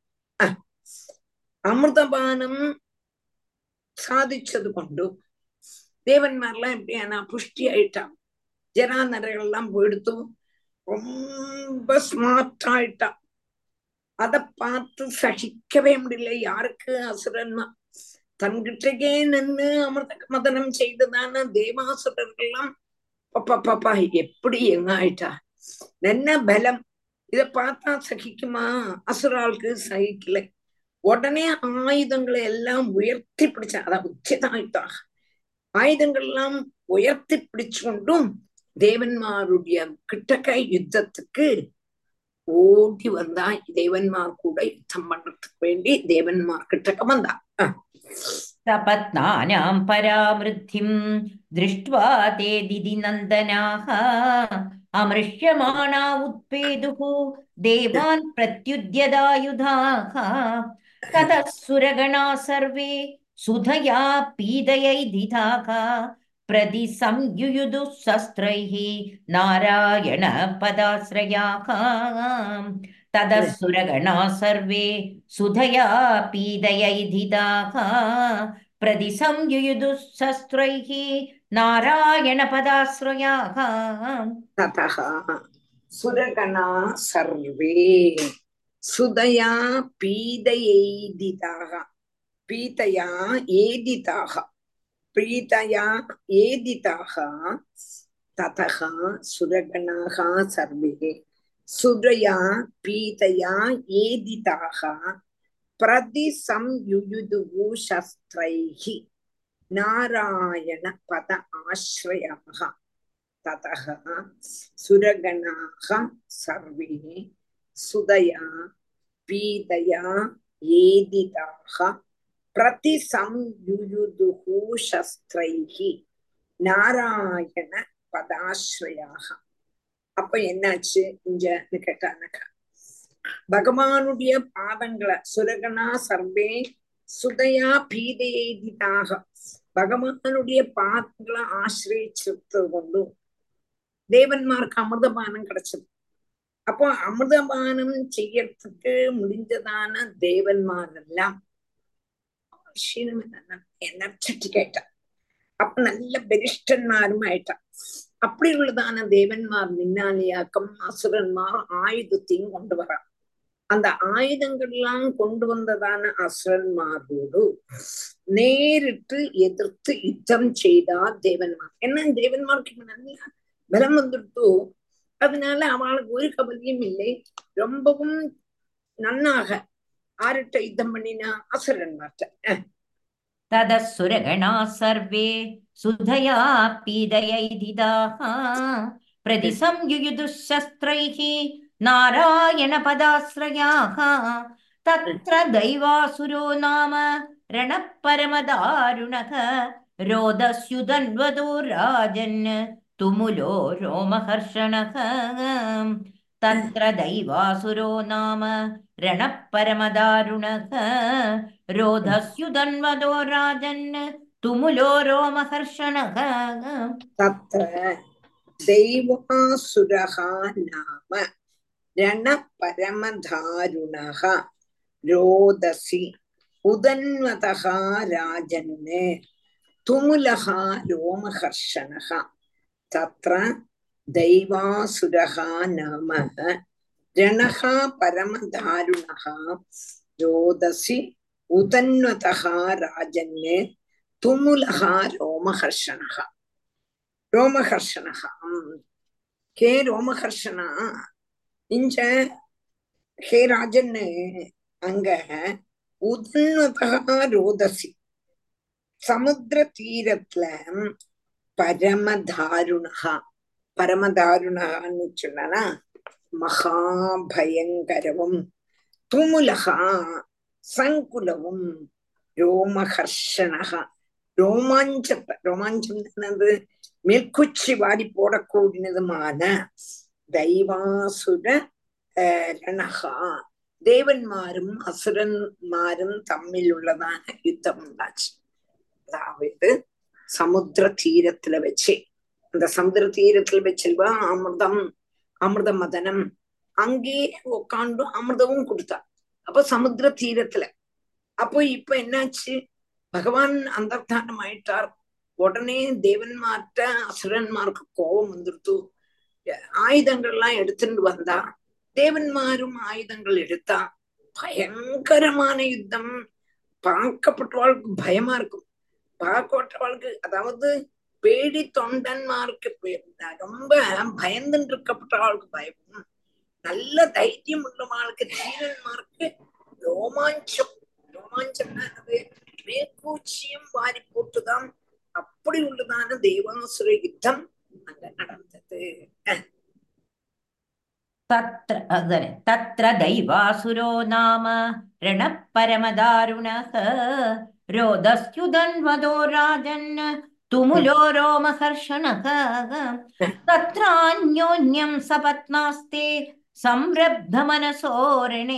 அமிர்தபானம் சாதிச்சது கொண்டு தேவன்மார்லாம் எப்படியானா புஷ்டி ஆயிட்டான் ஜரா நரைகள்லாம் போயிடுத்து ரொம்ப ஸ்மார்ட் ஆயிட்டான் அத பார்த்து சகிக்கவே முடியல யாருக்கு அசுரன்மா தன்கிட்டக்கே நின்று அமிர்த மதனம் செய்துதான தேவாசுரர்கள்லாம் பப்பா பாப்பா எப்படி எங்க ஆயிட்டா என்ன பலம் இத பார்த்தா சகிக்குமா அசுராளுக்கு சகிக்கல உடனே ஆயுதங்களை எல்லாம் உயர்த்தி பிடிச்ச அதான் உச்சிதாயுத்தாக ஆயுதங்கள் எல்லாம் உயர்த்தி பிடிச்சு கொண்டும் தேவன்மாருடைய கிட்டக்க யுத்தத்துக்கு ஓடி வந்தா தேவன்மார் கூட யுத்தம் பண்றதுக்கு வேண்டி தேவன்மார் கிட்டக்க வந்தா सपत्नानां परामृद्धिं दृष्ट्वा ते दिदिनन्दनाः अमृष्यमाणा उत्पेदुः देवान् प्रत्युद्यदायुधाः ततः सुरगणा सर्वे सुधया पीडयैदिधाः प्रतिसंयुयुदुः शस्त्रैः नारायणपदाश्रयाः ततः सुरगणा सर्वे सुधया पीडयैधिदाः प्रतिसंयुयुदुः शस्त्रैः नारायणपदाश्रयाः ततः सुरगणा सर्वे सुदया पीडयैदिताः पीतया एदिताः प्रीतया एदिताः ततः सुरगणाः सर्वे सुरया पीतया एदिताः प्रतिसंयुयुदुः शस्त्रैः नारायणपद आश्रयाः ततः सुरगणाः सर्वे सुदया पीतया एदिताः प्रतिसंयुयुदुः शस्त्रैः நாராயண பதாஸ்ரயாக அப்ப என்னாச்சு இங்க கேட்டானக்கா பகவானுடைய பாதங்களை சுரகனா சர்வே சுதையா பீதையாக பகவானுடைய பாதங்களை ஆசிரியச்சது கொண்டும் தேவன்மார்க்கு அமிர்தபானம் கிடைச்சது அப்போ அமிர்தபானம் செய்யறதுக்கு முடிஞ்சதான தேவன்மாரெல்லாம் எனர்ஜெட்டிக் ஆயிட்டா அப்ப நல்ல பெரிஷ்டன்மாருமாயிட்டா அப்படி உள்ளதான தேவன்மார் மின்னாலியாக்கம் அசுரன்மார் ஆயுதத்தையும் கொண்டு வரா அந்த ஆயுதங்கள்லாம் கொண்டு வந்ததான அசுரன்மாரோடு நேரிட்டு எதிர்த்து யுத்தம் செய்தா தேவன்மார் என்ன தேவன்மார்க்கு நல்ல பலம் வந்துடுத்தோ அதனால அவளுக்கு ஒரு கவலையும் இல்லை ரொம்பவும் நன்னாக ஆருட்ட யுத்தம் பண்ணினா அசுரன்மார்ட்ட ततः सुरगणाः सर्वे सुधया पीदयैदिदाः प्रतिसंयुयुदुः शस्त्रैः नारायणपदाश्रयाः तत्र दैवासुरो नाम रणः परमदारुणः रोदस्युदन्वदो राजन् तुमुलो रोमहर्षणः तत्र दैवासुरो नाम रणः परमदारुणः रोधस्युदन्वदो राजन् तुमुलो रोमहर्षणः तत्र दैवासुरः नाम रणपरमदारुणः रोदसि उदन्वतः राजन् तुमुलः रोमहर्षणः तत्र दैवासुरः नाम रणः परमदारुणः रोदसि उदन्वतः राजन् तुमुलः रोमहर्षणः ரோமஹர்ஷனः ஹே ரோமஹர்ஷனா இஞ்ச ஹே ராஜன் அங்க உதன்வதா ரோதசி சமுத்திர தீரத்துல பரமதாருணா பரமதாருணான்னு சொன்னா மகாபயங்கரவும் துமுலகா சங்குலவும் ரோமஹர்ஷனகா ரோமாஞ்சத்தை ரோமாஞ்சம் என்னது மேற்குச்சி வாரி போடக்கூடியதுமான தெய்வாசுர ரணகா தேவன்மாரும் அசுரன்மாரும் தம்மில் உள்ளதான யுத்தம் உண்டாச்சு அதாவது சமுத்திர தீரத்துல வச்சு அந்த சமுத்திர தீரத்துல வச்சிருவா அமிர்தம் அமிர்த மதனம் அங்கேயே உட்காந்து அமிர்தமும் கொடுத்தா அப்ப சமுத்திர தீரத்துல அப்போ இப்ப என்னாச்சு பகவான் அந்தர்தானம் ஆயிட்டார் உடனே தேவன்மார்ட்ட அசுரன்மாருக்கு கோபம் வந்துடுத்து ஆயுதங்கள்லாம் எடுத்துட்டு வந்தா தேவன்மாரும் ஆயுதங்கள் எடுத்தா பயங்கரமான யுத்தம் பார்க்கப்பட்டவாளுக்கு பயமா இருக்கும் பார்க்கப்பட்டவாளுக்கு அதாவது பேடி தொண்டன்மாருக்கு ரொம்ப பயந்துட்டு இருக்கப்பட்டவாளுக்கு பயமும் நல்ல தைரியம் உள்ளவாளுக்கு தீரன்மாருக்கு ரோமாஞ்சம் ரோமாஞ்சம்னா அது மேற்கூச்சியும் வாரி போட்டுதான் அப்படி உள்ளதான தெய்வாசுர யுத்தம் அங்க நடந்தது तत्र अदरे तत्र दैवासुरो नाम रणः परमदारुणः रोदस्युदन्वदो राजन् तुमुलो रोमहर्षणः तत्रान्योन्यं सपत्नास्ते संरब्धमनसोरणे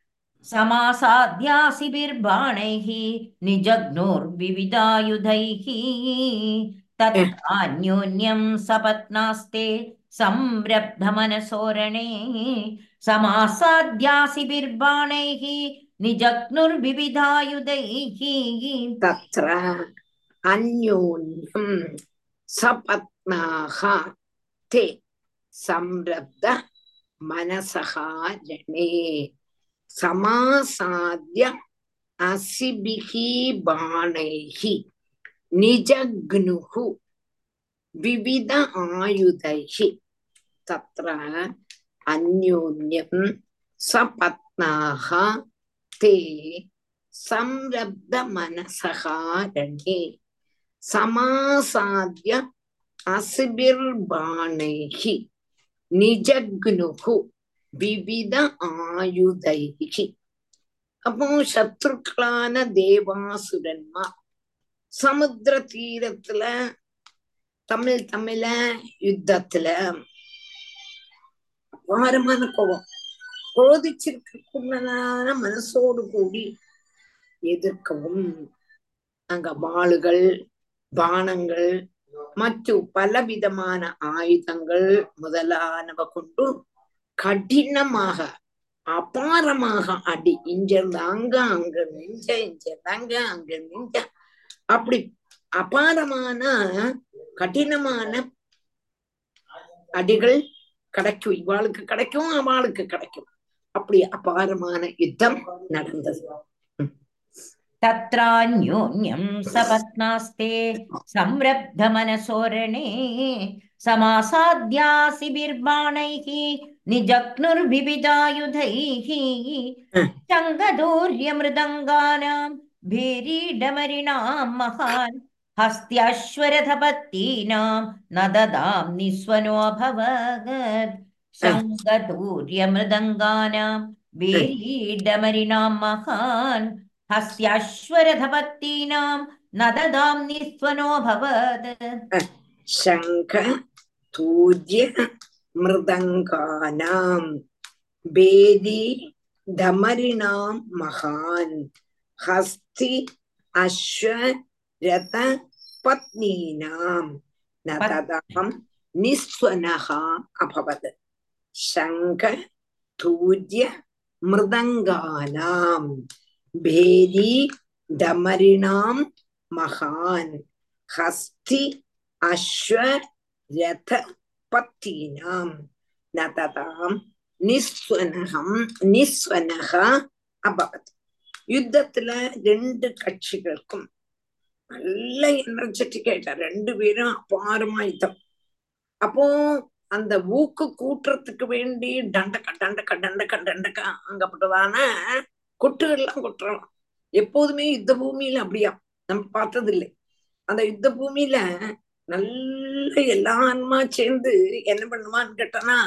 समासाद्यासिभिर्बाणैः निजग्नोर्विविधायुधैः तत्रान्योन्यं सपत्नास्ते संरब्धमनसोरणे समासाद्यासिभिर्बाणैः निजग्नुर्विविधायुधैः तत्र अन्योन्यं सपत्नाः ते संरब्ध मनसः ரணே சமாசாத்திய அசிபிகி பாணைகி நிஜக்னுகு விவித ஆயுதைகி தத்ர അന്യോന്യം സപത്നാഹ തേ സംരബ്ധ മനസഹാരണേ സമാസാദ്യ അസിബിർബാണൈഹി നിജഗ്നുഹു വിവിധ ആയുധൈഹി അപ്പോ ശത്രുക്കളാன தேவாசுரன்மார் சமுத்திர தீரத்துல தமிழ் தமிழ யுத்தத்துல அபாரமான கோபம் குரோதிச்சிருக்கக்கூடான மனசோடு கூடி எதிர்க்கவும் அங்க வாளுகள் பானங்கள் மற்ற பலவிதமான ஆயுதங்கள் முதலானவ கொண்டு கடினமாக அபாரமாக அடி இங்கிருந்து அங்க அங்க நெஞ்ச இங்கிருந்து அங்க அங்க நெஞ்ச அப்படி அபாரமான கடினமான அடிகள் கிடைக்கும் இவாளுக்கு கிடைக்கும் அவளுக்கு கிடைக்கும் அப்படி அபாரமான யுத்தம் நடந்தது तत्रान्योन्यं सपत्नास्ते संरब्धमनसोरणे समासाद्यासिभिर्बाणैः निजग्नुर्विविधायुधैः चङ्गदौर्यमृदङ्गानां भेरीडमरिणां महान् हस्त्याश्वरथपत्तीनां न ददां निःस्वनोऽभवत् शङ्गदूर्यमृदङ्गानां भेरीडमरिणां महान् हस्याश्वरथपत्तीनां न ददां निःस्वनोऽभवत् शङ्ख तूर्य मृदङ्गानां बेदी धमरिणां महान् हस्ति अश्व रथ पत्नीनां न पत्- तदां निःस्वनः अभवत् शङ्ख तूर्य मृदङ्गानां भेदी दमरिणां महान् हस्ति अश्व रथ पत्तीनां न तदां நிஸ்வனகம் நிஸ்வனக அபவத் யுத்தத்துல ரெண்டு கட்சிகளுக்கும் நல்ல எனர்ஜெட்டிக் ஆயிட்டா ரெண்டு பேரும் அபாரமா யுத்தம் அப்போ அந்த ஊக்கு கூட்டுறதுக்கு வேண்டி டண்டக்க டண்டக்க டண்டக்க டண்டக்க அங்கப்பட்டதான கொட்டுகள்லாம் கொட்டுறலாம் எப்போதுமே யுத்த பூமியில அப்படியா நம்ம பார்த்தது இல்லை அந்த யுத்த பூமியில நல்ல எல்லாருமா சேர்ந்து என்ன பண்ணுமான்னு கேட்டனா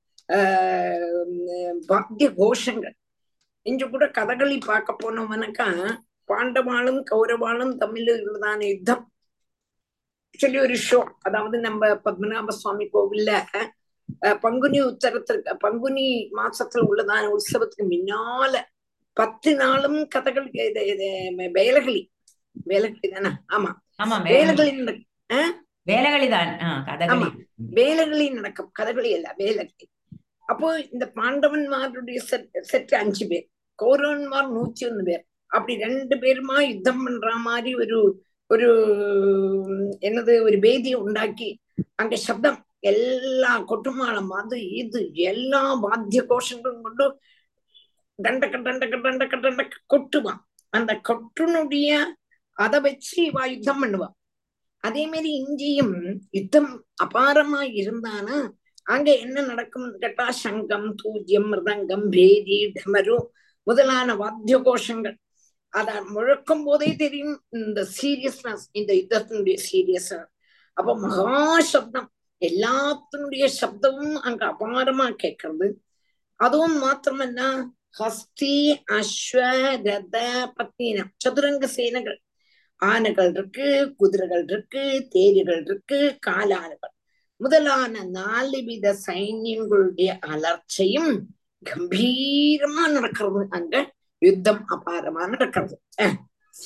ஆஹ் வாத்திய கோஷங்கள் இங்க கூட கதகளி பார்க்க போனோம்னாக்கா பாண்டவாளும் கௌரவாளும் தமிழ் உள்ளதான யுத்தம் ஆக்சுவலி ஒரு ஷோ அதாவது நம்ம பத்மநாப சுவாமி கோவில்ல அஹ், பங்குனி உத்தரத்திற்கு பங்குனி மாசத்துல உள்ளதான உற்சவத்துக்கு முன்னால பத்து நாளும் கதகளி இது இது வேலகளி வேலகளி தானே ஆமா ஆமா வே- வேலகளி நடக்கும் வேலைகளிதான் ஆ கதகளி ஆமா. வேலகளி நடக்கும் கதகளி அல்ல வேலகளி அப்போ இந்த பாண்டவன்மாருடைய செட் செட் அஞ்சு பேர் கௌரவன்மார் நூத்தி ஒண்ணு பேர் அப்படி ரெண்டு பேருமா யுத்தம் பண்ற மாதிரி ஒரு ஒரு உம், என்னது ஒரு வேதியை உண்டாக்கி அங்க சப்தம் எல்லா கொட்டுமாளம் அது இது எல்லா வாத்திய கோஷங்களும் கொண்டு தண்டக்க தண்டக்க தண்டக்க தண்டக்க கொட்டுவான் அந்த கொட்டுனுடைய அதை வச்சு இவா யுத்தம் பண்ணுவா அதே மாதிரி இங்கேயும் யுத்தம் அபாரமா இருந்தானா அங்க என்ன நடக்கும் கேட்டா சங்கம் தூஜ்யம் மிருதங்கம் பேதி டமரு முதலான வாத்திய கோஷங்கள் அத முழக்கும் போதே தெரியும் இந்த சீரியஸ்னஸ் இந்த யுத்தத்தினுடைய சீரியஸ்னஸ் அப்ப மகா சப்தம் எல்லாத்தினுடைய சப்தமும் அங்க அபாரமா கேட்கறது அதுவும் மாத்திரமல்ல ஹஸ்தி அஸ்வ ரத பத்தினம் சதுரங்க சேனைகள் ஆனைகள் இருக்கு குதிரைகள் இருக்கு தேரிகள் இருக்கு காலானைகள் முதலான நாலு வித சைன்யங்களுடைய அலர்ச்சையும் கம்பீரமா நடக்கிறது அங்க யுத்தம் அபாரமா நடக்கிறது அஹ்,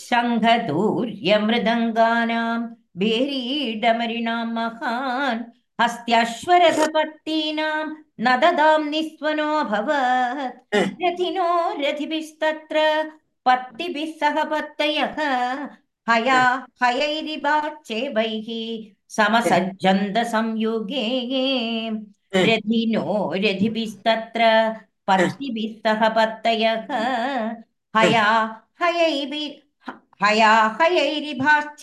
शङ्खदूर्यमृदङ्गानां भेरीडमरिणां महान् हस्त्याश्वरथपत्तीनां न ददां निःस्वनोऽभवत् अह. रथिनो रथिभिस्तत्र पत्तिभिः सह पत्तयः हया हयैरिवाच्चेवैः समसज्जन्दसंयुगे अह. रथिनो रथिभिस्तत्र पत्तिभिः सह पत्तयः हया हयैभिः हया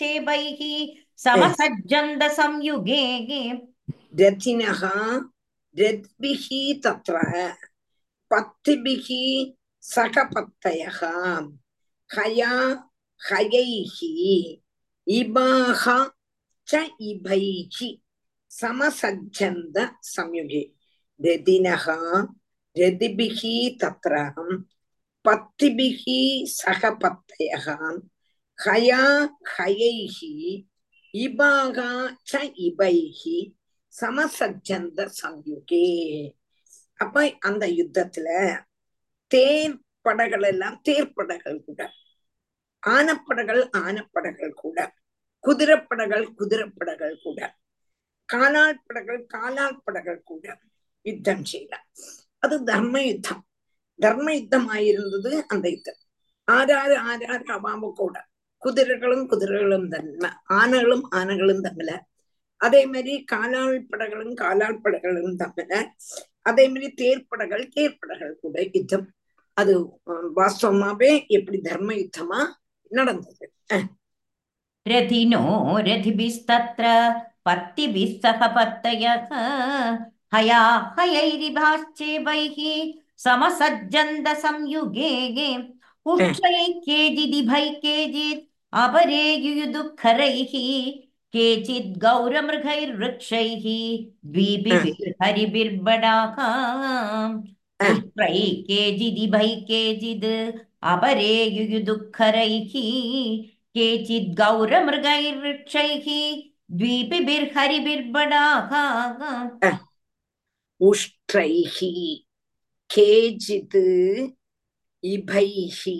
हयैरिभाश्चेवैः समसज्जन्दसंयुगे ரத்தினகா रद्भिः तत्र पत्तिभिः सह पत्तयः हया हयैः इबाः च इभैः समसज्जन्त संयुगे रदिनः रदिभिः तत्र पत्तिभिः सह पत्तयः हया हयैः इबाः च इभैः சமசஜந்த சம்யுகே அப்ப அந்த யுத்தத்துல தேர் படைகள் எல்லாம் தேர்ப்படைகள் கூட ஆனப்படைகள் ஆனப்படைகள் கூட குதிரைப்படைகள் குதிரைப்படைகள் கூட காலால் படைகள் காலால் படைகள் கூட யுத்தம் செய்யலாம் அது தர்ம யுத்தம் தர்ம யுத்தமாயிருந்தது அந்த யுத்தம் ஆறாறு ஆறாறு அவாம கூட குதிரைகளும் குதிரைகளும் தன்மை ஆனைகளும் ஆனைகளும் தம்மில அதே மாதிரி காலாள் படைகளும் காலாள் படைகளும் தம்மில அதே மாதிரி தேர்ப்படைகள் தேர்ப்படைகள் கூட யுத்தம் அது வாஸ்தவமாவே எப்படி தர்ம யுத்தமா நடந்தது रथिनो रथिभिस्तत्र पत्तिभिः सह पत्तयः हया हयैरिभाश्चेवैः समसज्जन्त संयुगे उष्ट्रैः केचिदिभैः केचित् अपरे युयुदुःखरैः केचित् गौरमृगैर्वृक्षैः द्वीपिभिर्हरिभिर्बडाकाम् उष्ट्रैः केचिदिभैः केचिद् अपरे युयुदुःखरैः केचित् गौरमृगैर्वृक्षैः द्वीपिभिर्हरिभिर्बडाकाम् उष्ट्रैः केचित् इभैः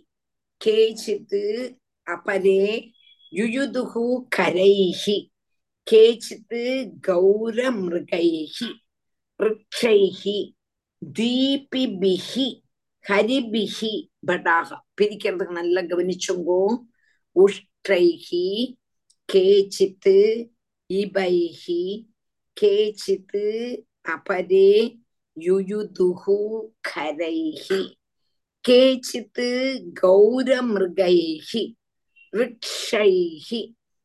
केचित् अपरे युयुदुः करैः केचित् गौरमृगैः वृक्षैः द्वीपिभिः ஹரிபிஹி படாக பிரிக்கிறதுக்கு நல்லா கவனிச்சுங்கோ உஷ்ட்ரைஹி கேச்சித்து இபைஹி கேச்சித்து அபரே யுயுதுஹு கரைஹி கேச்சித்து கௌரமிருகைஹி ரிக்ஷைஹி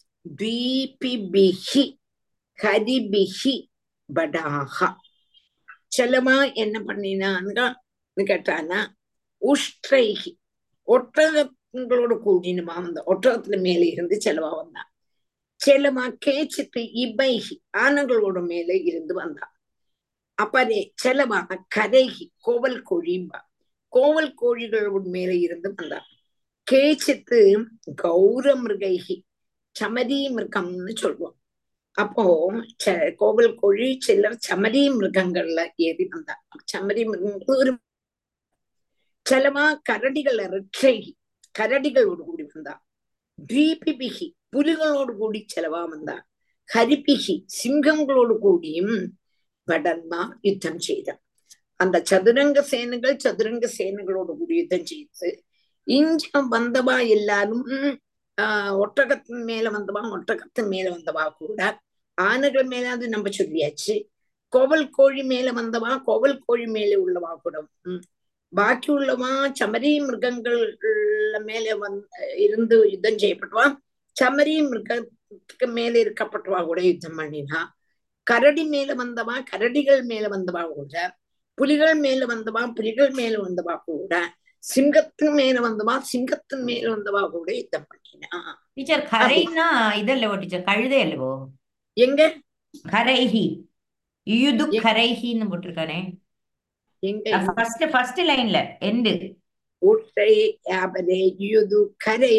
द्वीपिभिः ஹரிபிஹி படாக செலமா என்ன பண்ணினான்னு கேட்டானா உஷ்ட்ரைஹி ஒட்டகங்களோட கூடினுமா வந்த ஒட்டகத்துல மேல இருந்து செலவா வந்தான் செலமா கேச்சித்து இபைஹி ஆனங்களோட மேல இருந்து வந்தான் அப்பரே செலவா கரைஹி கோவல் கோழிம்பா கோவல் கோழிகளோட மேல இருந்து வந்தான் கேச்சித்து கௌரமிருகைஹி சமரி மிருகம்னு சொல்லுவோம் அப்போ கோவில் கோழி சிலர் சமரி மிருகங்கள்ல ஏறி வந்தா சமரி மிருகங்கள் ஒரு சிலமா கரடிகள் ரிட்சைகி கரடிகளோடு கூடி வந்தா ദ്വീപിபிகி புலிகளோடு கூடி செலவா வந்தா ஹரிபிகி சிங்கங்களோடு கூடியும் படன்மார் யுத்தம் செய்தான் அந்த சதுரங்க சேனைகள் சதுரங்க சேனைகளோடு கூடி யுத்தம் செய்து இங்க வந்தவா எல்லாரும் ஆஹ் ஒட்டகத்தின் மேல வந்தவா ஒட்டகத்தின் மேல வந்தவா கூட ஆனைகள் மேல அது நம்ம சொல்லியாச்சு கோவல் கோழி மேல வந்தவா கோவல் கோழி மேல உள்ளவா கூட உம் பாக்கி உள்ளவா சமரி மிருகங்கள் மேல வந் இருந்து யுத்தம் செய்யப்பட்டவா சமரி மிருகத்துக்கு மேல இருக்கப்பட்டவா கூட யுத்தம் பண்ணினா கரடி மேல வந்தவா கரடிகள் மேல வந்தவா கூட புலிகள் மேல வந்தவா புலிகள் மேல வந்தவா கூட சிங்கத்தின் மேல வந்தவா சிங்கத்தின் மேல வந்தவா கூட யுத்தம் பண்ணினா ടീച്ചർ ഖരൈന ഇതല്ലോ ടീച്ചർ കഴുതയല്ലോ எங்க ഖരൈഹി യുയുദു ഖരൈഹി എന്ന് പോട്ടിருக்கானே எங்க ஃபர்ஸ்ட் ஃபர்ஸ்ட் லைன்ல எண்டு ஊற்றை யாபரே யுது கரை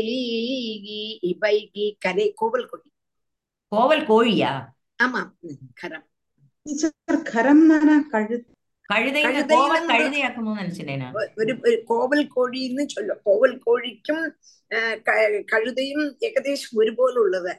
இபைகி கரை கோவல் கொடி கோவல் கோழியா ஆமா உம், கரம் ടീച്ചർ ഖരം എന്ന് പറഞ്ഞാൽ കഴു കഴുതയിൽ കഴുതയിൽ കോവൽ നിന്ന് കഴുതയാക്കുമോ മനസ്സിലായി ഒരു ഒരു കോവൽ കോഴിന്ന് ചൊല്ലും കോവൽ കോഴിക്കും ആ, ക- കഴുതയും ഏകദേശം ഒരുപോലുള്ളത്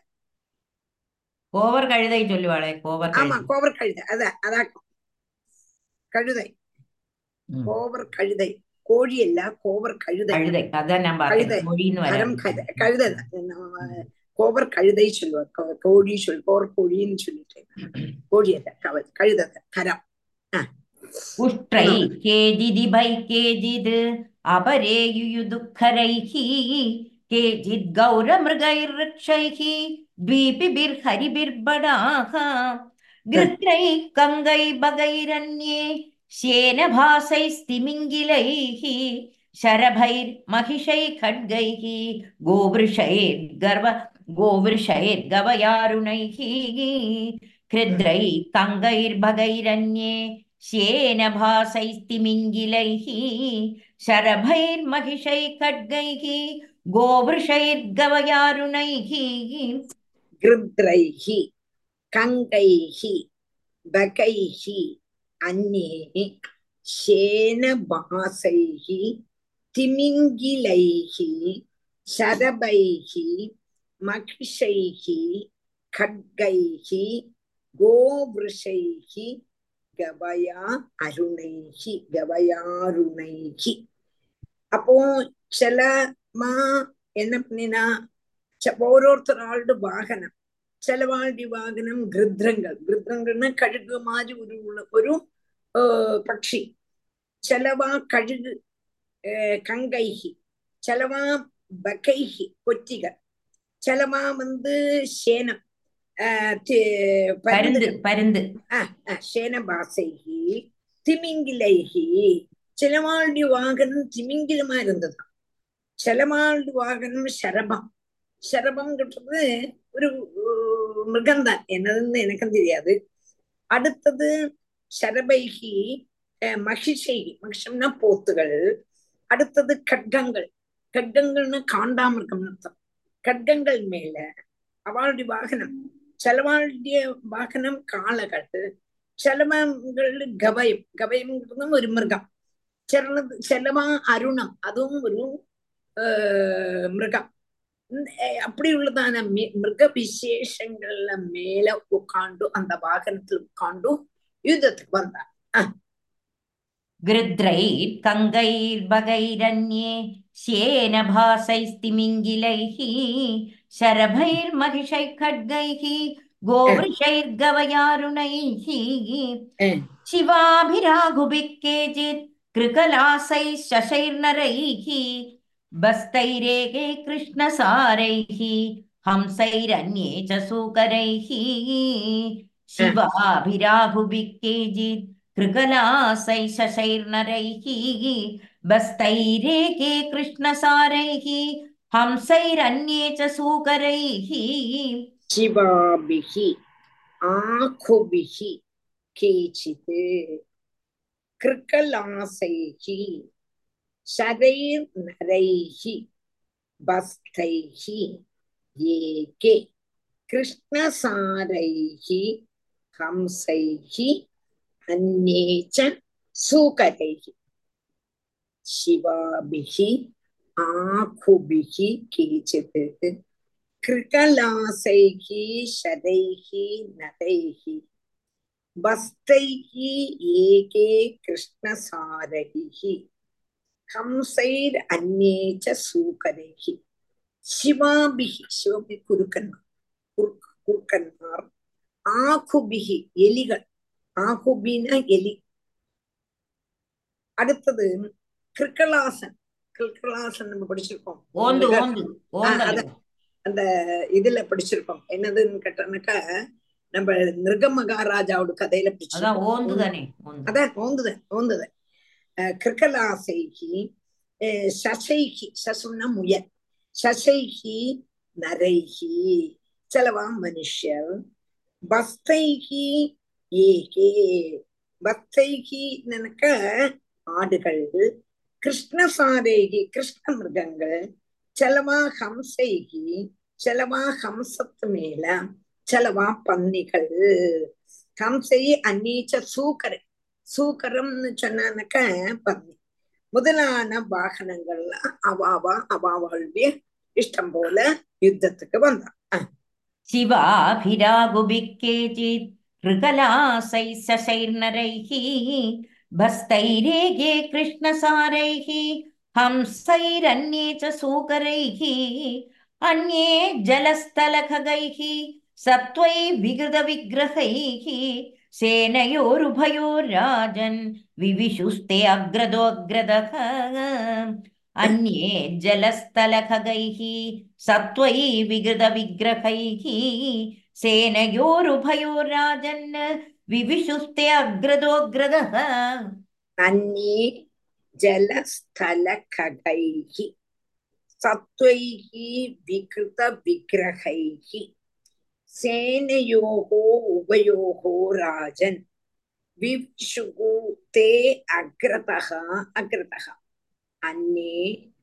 കോവർ കഴുതയി ചൊല്ലുവാളെ കോവർ ஆமா കഴുത கோவர் கழுதை அத அதாக்கும் கழுதை ഉം. கோவர் கழுதை கோழி அல்ல கோவர் கழுதை കഴുത അതാ ഞാൻ പറഞ്ഞത് കഴുത. കോഴി എന്ന് വരാം கரம் கழுதை கழுதை தான். நம்ம கோவர் கழுதை சொல்லுவார் கோ- கோழி சொல் கோவர் கோழின்னு சொல்லிட்டு கோழி அல்ல கவ- கழுதை தான். கரம் ഉഷ്ട്രൈ കേജിദിഭൈ കേജിത് അപരേ യുയുദുഃഖരൈഃ കേജിത് ഗൗരമൃഗൈർവൃക്ഷൈഃ ദ്വീപിഭിർഹരിഭിർബടാഃ गृत्रैः कङ्गैर्बगैरन्ये श्येनभासैस्तिमिङ्गिलैः शरभैर्महिषैः खड्गैः गोवृषैर्गर्व गोवृषैर्गवयारुणैः कृद्रैः कङ्गैर्भगैरन्ये श्येनभासैस्तिमिङ्गिलैः शरभैर्महिषैः खड्गैः गोवृषैर्गवयारुणैः கிருத்ரைஹி கங்கைஹி பகைஹி அந்நே சேனபாசைஹி திமிங்கிலைஹி சரபைஹி மகிஷைஹி खड्गैहि गोवृषैः गवया அருணைஹி கவயாருணைஹி அப்போ சிலமா என்ன பண்ணினா ச- ஓரோருத்தராளோட வாகனம் ചിലവാളുടെ വാഹനം ഗൃദ്രങ്ങൾ ഗൃദ്രങ്ങൾന്ന് കഴുക് മാതിരി ഒരു ഉള്ള- ഒരു ഏർ പക്ഷി ചിലവാ കഴുക് ഏർ കങ്കൈഹി ചിലവാ ബക്കൈഹി കൊറ്റികൾ ചിലവാ வந்து சேனம் ஆஹ் தி- பருந்து பருந்துகள் பருந்து சேனபாசைகி திமிங்கிலைகி ചിലവാളുടെ വാഹനം തിമിംഗിലമാ ഇരുന്നത് ചിലവാളുടെ വാഹനം ശരഭം ശരഭംங்கிறது ஒரு மிருகம் தான் என்னதுன்னு எனக்கும் தெரியாது அடுத்தது ശരഭൈகி அஹ் மகிஷைகி மகிஷம்னா போத்துகள் அடுத்தது கட்கங்கள் கட்கங்கள்னு காண்டாமிருகம் அர்த்தம் கட்கங்கள் மேல அவளுடைய வாகனம் ചിലവാളുடைய വാഹനം കാളകൾ ചിലവങ്ങളിൽ ഗവയം ഗവയം ഒരു മൃഗം ചിലത് ചിലവ അരുണം അതും ഒരു ഏർ மிருகம் இந்த- அஹ் அப்படி உள்ளதான மி- மிருக விசேஷங்கள்ல மேல உட்காந்து அந்த வாகனத்துல உட்காந்து யுத்தத்துக்கு வந்தார் गृध्रैर्कङ्गैर्बगैरन्ये श्येनभासैस्तिमिङ्गिलैः शरभैर्महिषैः खड्गैः गोवृषैर्गवयारुणैः அஹ் शिवाभिराघुभिः केचित् कृकलासैः शशैर्नरैः बस्तैरेके कृष्णसारैः हंसैरन्ये च सूकरैः शिवाभिराघुभिः केचित् कृकलासैः शशैर्नरैः बस्तैरेके कृष्णसारैः हंसैरन्ये च सूकरैः சிவாபிகி ஆகுபிகி கேச்சித் கிருக்கலாசைகி சரைர் நரைகி பஸ்தைகி ஏகே கிருஷ்ணசாரைகி ஹம்சைகி அந்நேச்ச சூகரைகி சிவாபிகி ஆகுபிகி கேச்சித் कृकलासैः शरैः नरैः वस्त्रैः एके कृष्णसारैः हंसैरन्ये च सूकरैः शिवाभिः शिवभि कुरुकन्मार குறுக்- குறுக்கன்மார் ஆகுபிகி எலிகள் ஆகுபின எலி அடுத்தது கிருக்கலாசன் கிருக்கலாசன் நம்ம படிச்சிருக்கோம் ஓந்து மிருக- ஓந்து ஆஹ் ஓந்தல் அத- அந்த இதுல படிச்சிருக்கோம் என்னதுன்னு கேட்டானாக்கா நம்ம மிருக மகாராஜாவோட கதையில அதான் படிச்சிருக்கோம் ஓந்து தானே ஓந்து அதான் ஓந்துதன் ஓந்துதன் அஹ் கிருக்கலாசைகி அஹ் சசைகி சசுன்னா முயல் சசைகி நரைகி சிலவா மனுஷர் பஸ்தைகி ஏகே பஸ்தைகி நினைக்க ஆடுகள் கிருஷ்ணசாரேகி கிருஷ்ண மிருகங்கள் சிலவா ஹம்சைகி சிலவா ஹம்சத்து மேல சிலவா பன்னிகள் ஹம்சை அந்நீச்ச சூக்கரை சூக்கரம்னு சொன்னாக்க பன்னி முதலான வாகனங்கள்ல அவாவா அவாவாளுடைய இஷ்டம் போல யுத்தத்துக்கு வந்தான் அஹ் शिवाभिरागुभिः केचित् कृकलासैः सशैर्नरैः भस्तैरेके कृष्णसारैः हंसैरन्ये च सूकरैः अन्ये जलस्थलखगैः सत्त्वै विगतविग्रहैः सेनयोरुभयोर्राजन् विविशुस्ते अग्रदोऽग्रदः अन्ये जलस्थलखगैः सत्त्वै विगतविग्रहैः सेनयोरुभयोर्राजन् विविशुस्ते अग्रदोऽग्रदः अन्ये जलस्थलखगैः सत्त्वैः विकृतविग्रहैः सेनयोः उभयोः राजन् विविशुः ते अग्रतः अग्रतः अन्ये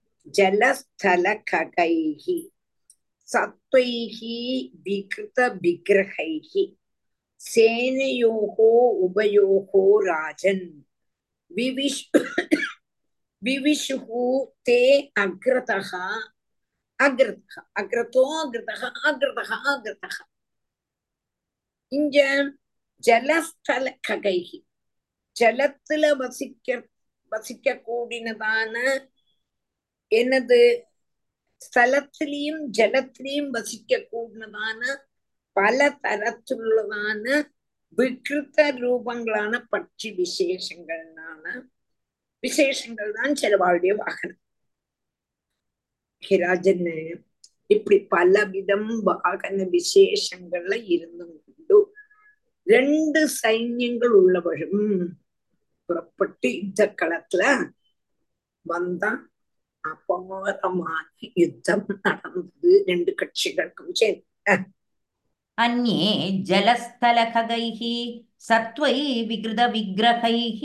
जलस्थलखगैः सत्त्वैः विकृतविग्रहैः सेनयोः उभयोः राजन् विविश् विविशुः ते अग्रतः अग्रतः अग्रतो अग्रतः अग्रतः अग्रतः இங்க ஜலஸ்தல ககைகி ஜலத்துல வசிக்க வசிக்க கூடினதான என்னது ஸ்தலத்திலையும் ஜலத்திலையும் வசிக்க கூடினதான பல தரத்திலுள்ளதான விகிருத்த ரூபங்களான பட்சி விசேஷங்கள்னான விசேஷங்கள் தான் செலவாளுடைய வாகனம் ஹிராஜன்னு இப்படி பலவிதம் வாகன விசேஷங்கள்ல இருந்தும் கொண்டு ரெண்டு சைன்யங்கள் உள்ளவழும் புறப்பட்டு யுத்த களத்துல வந்தா அபாரமான யுத்தம் நடந்தது ரெண்டு கட்சிகளுக்கும் சேர்ந்து अन्ये जलस्थलखगैः सत्त्वै विकृतविग्रहैः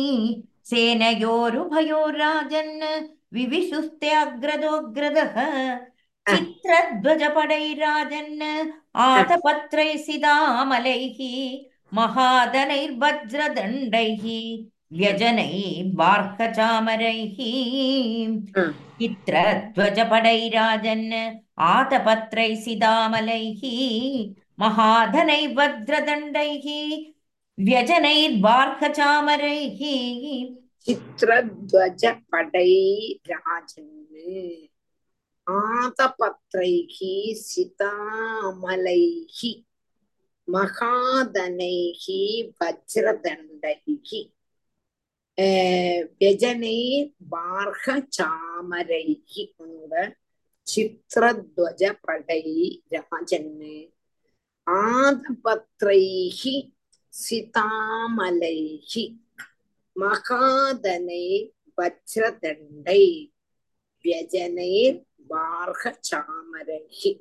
सेनयोरुभयोर्राजन् विविशुस्ते अग्रदोऽग्रदः चित्रध्वजपडैराजन् आतपत्रैः सिदामलैः महादनैर्वज्रदण्डैः व्यजनैर्बार्हचामरैः चित्रध्वजपडैराजन् आतपत्रैः सिदामलैः महाधनैः वज्रदण्डैः व्यजनैर्बार्हचामरैः சித்திரத்வஜ படை ராஜன்னு ஆதபத்ரைகி சிதாமலைகி மகாதனைகி வஜ்ரதண்டைகி വ്യജനൈ ബാർഹ ചാമരൈഹി ചിത്രധ്വജ പടൈ രാജന് ആദപത്രൈഹി സിതാമലൈഹി മഹാദനൈ വജ്രദണ്ഡൈ വ്യജനൈർ ബാർഹ ചാമരൈഹി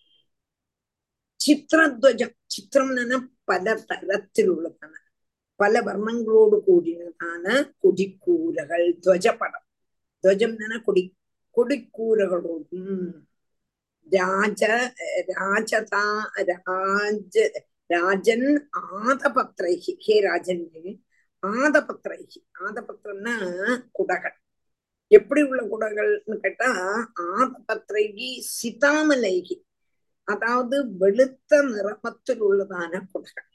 ചിത്രധ്വജം ചിത്രം എന്ന് പല തരത്തിലുള്ളതാണ് പല വർണ്ണങ്ങളോട് കൂടിയതാണ് കൊടിക്കൂരകൾ ധ്വജപടം ധ്വജം എന്ന കൊടി കൊടിക്കൂരകളോടും രാജ രാജതാ രാജ രാജൻ ആദപത്രൈഹി ഹേ രാജന് ஆதபத்திரைகி ஆதபத்திரம்னா குடகள் எப்படி உள்ள குடகள்னு கேட்டா ஆதபத்திரைகி சிதாமலைகி அதாவது வெளுத்த நிறமத்தில் உள்ளதான குடகள்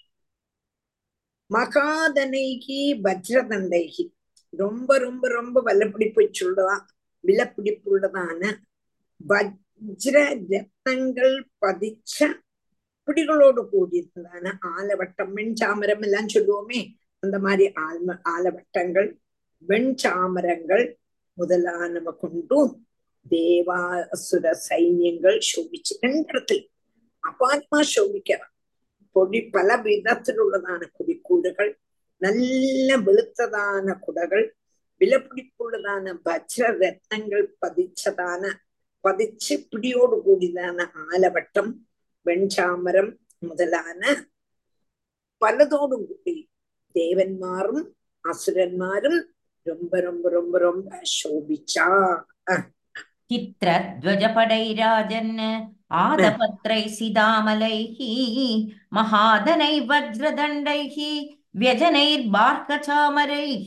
மகாதனைகி வஜ்ரதண்டைகி ரொம்ப ரொம்ப ரொம்ப வல்லப்பிடிப்பு சொல்லுதா விலப்பிடிப்புள்ளதான வஜ்ர ரத்னங்கள் பதிச்ச பிடிகளோடு கூடியிருந்ததான ஆலவட்டம் வெண்சாமரம் எல்லாம் சொல்லுவோமே அந்த மாதிரி ஆல்ம ஆலவட்டங்கள் வெண்சாமரங்கள் முதலானவ கொண்டும் தேவாசுர சைன்யங்கள் சோபிச்சு ரெண்டு இடத்துல அபாரமா சோபிக்கிறான் பொடி பல விதத்திலுள்ளதான குடிக்கூடுகள் நல்ல வெளுத்ததான குடகள் விலப்பிடிப்புள்ளதான வஜ்ர ரத்னங்கள் பதிச்சதான பதிச்சு பிடியோடு கூடியதான ஆலவட்டம் வெண்சாமரம் முதலான பலதோடும் கூடி தேவன்மாரும் அசுரன்மாரும் ரொம்ப ரொம்ப ரொம்ப ரொம்ப சோபிச்சா चित्रध्वजपडैराजन् आदपत्रैः सिदामलैः महादनैः वज्रदण्डैः व्यजनैर्बार्कचामरैः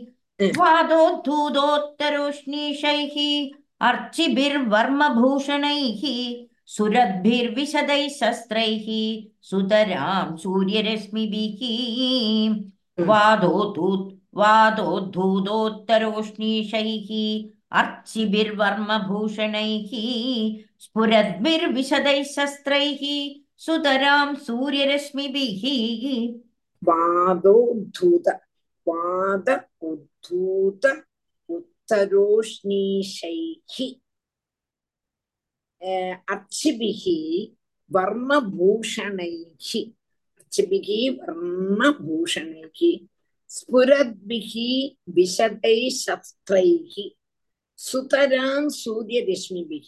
वादोद्धूतोत्तरोष्णीषैः अर्चिभिर्वर्मभूषणैः सुरद्भिर्विशदैः शस्त्रैः सुतरां सूर्यरश्मिभिः वादोद्धूत् वादोद्धूतोत्तरोष्णीषैः अर्चिभिर्वर्मभूषणैः स्फुरद्भिर्विशदैः शस्त्रैः सुतरां सूर्यरश्मिभिः வாதோத்தூத வாத உத்தூத உத்தரோஷ்ணீஷைः அர்ச்சிபிः വർമ്മഭൂഷണൈः അർച്ചിഭിः വർമ്മഭൂഷണൈः സ്ഫുരദ്ഭിः വിശദൈः ശസ്ത്രൈः സുതരാം സൂര്യരശ്മിഭിः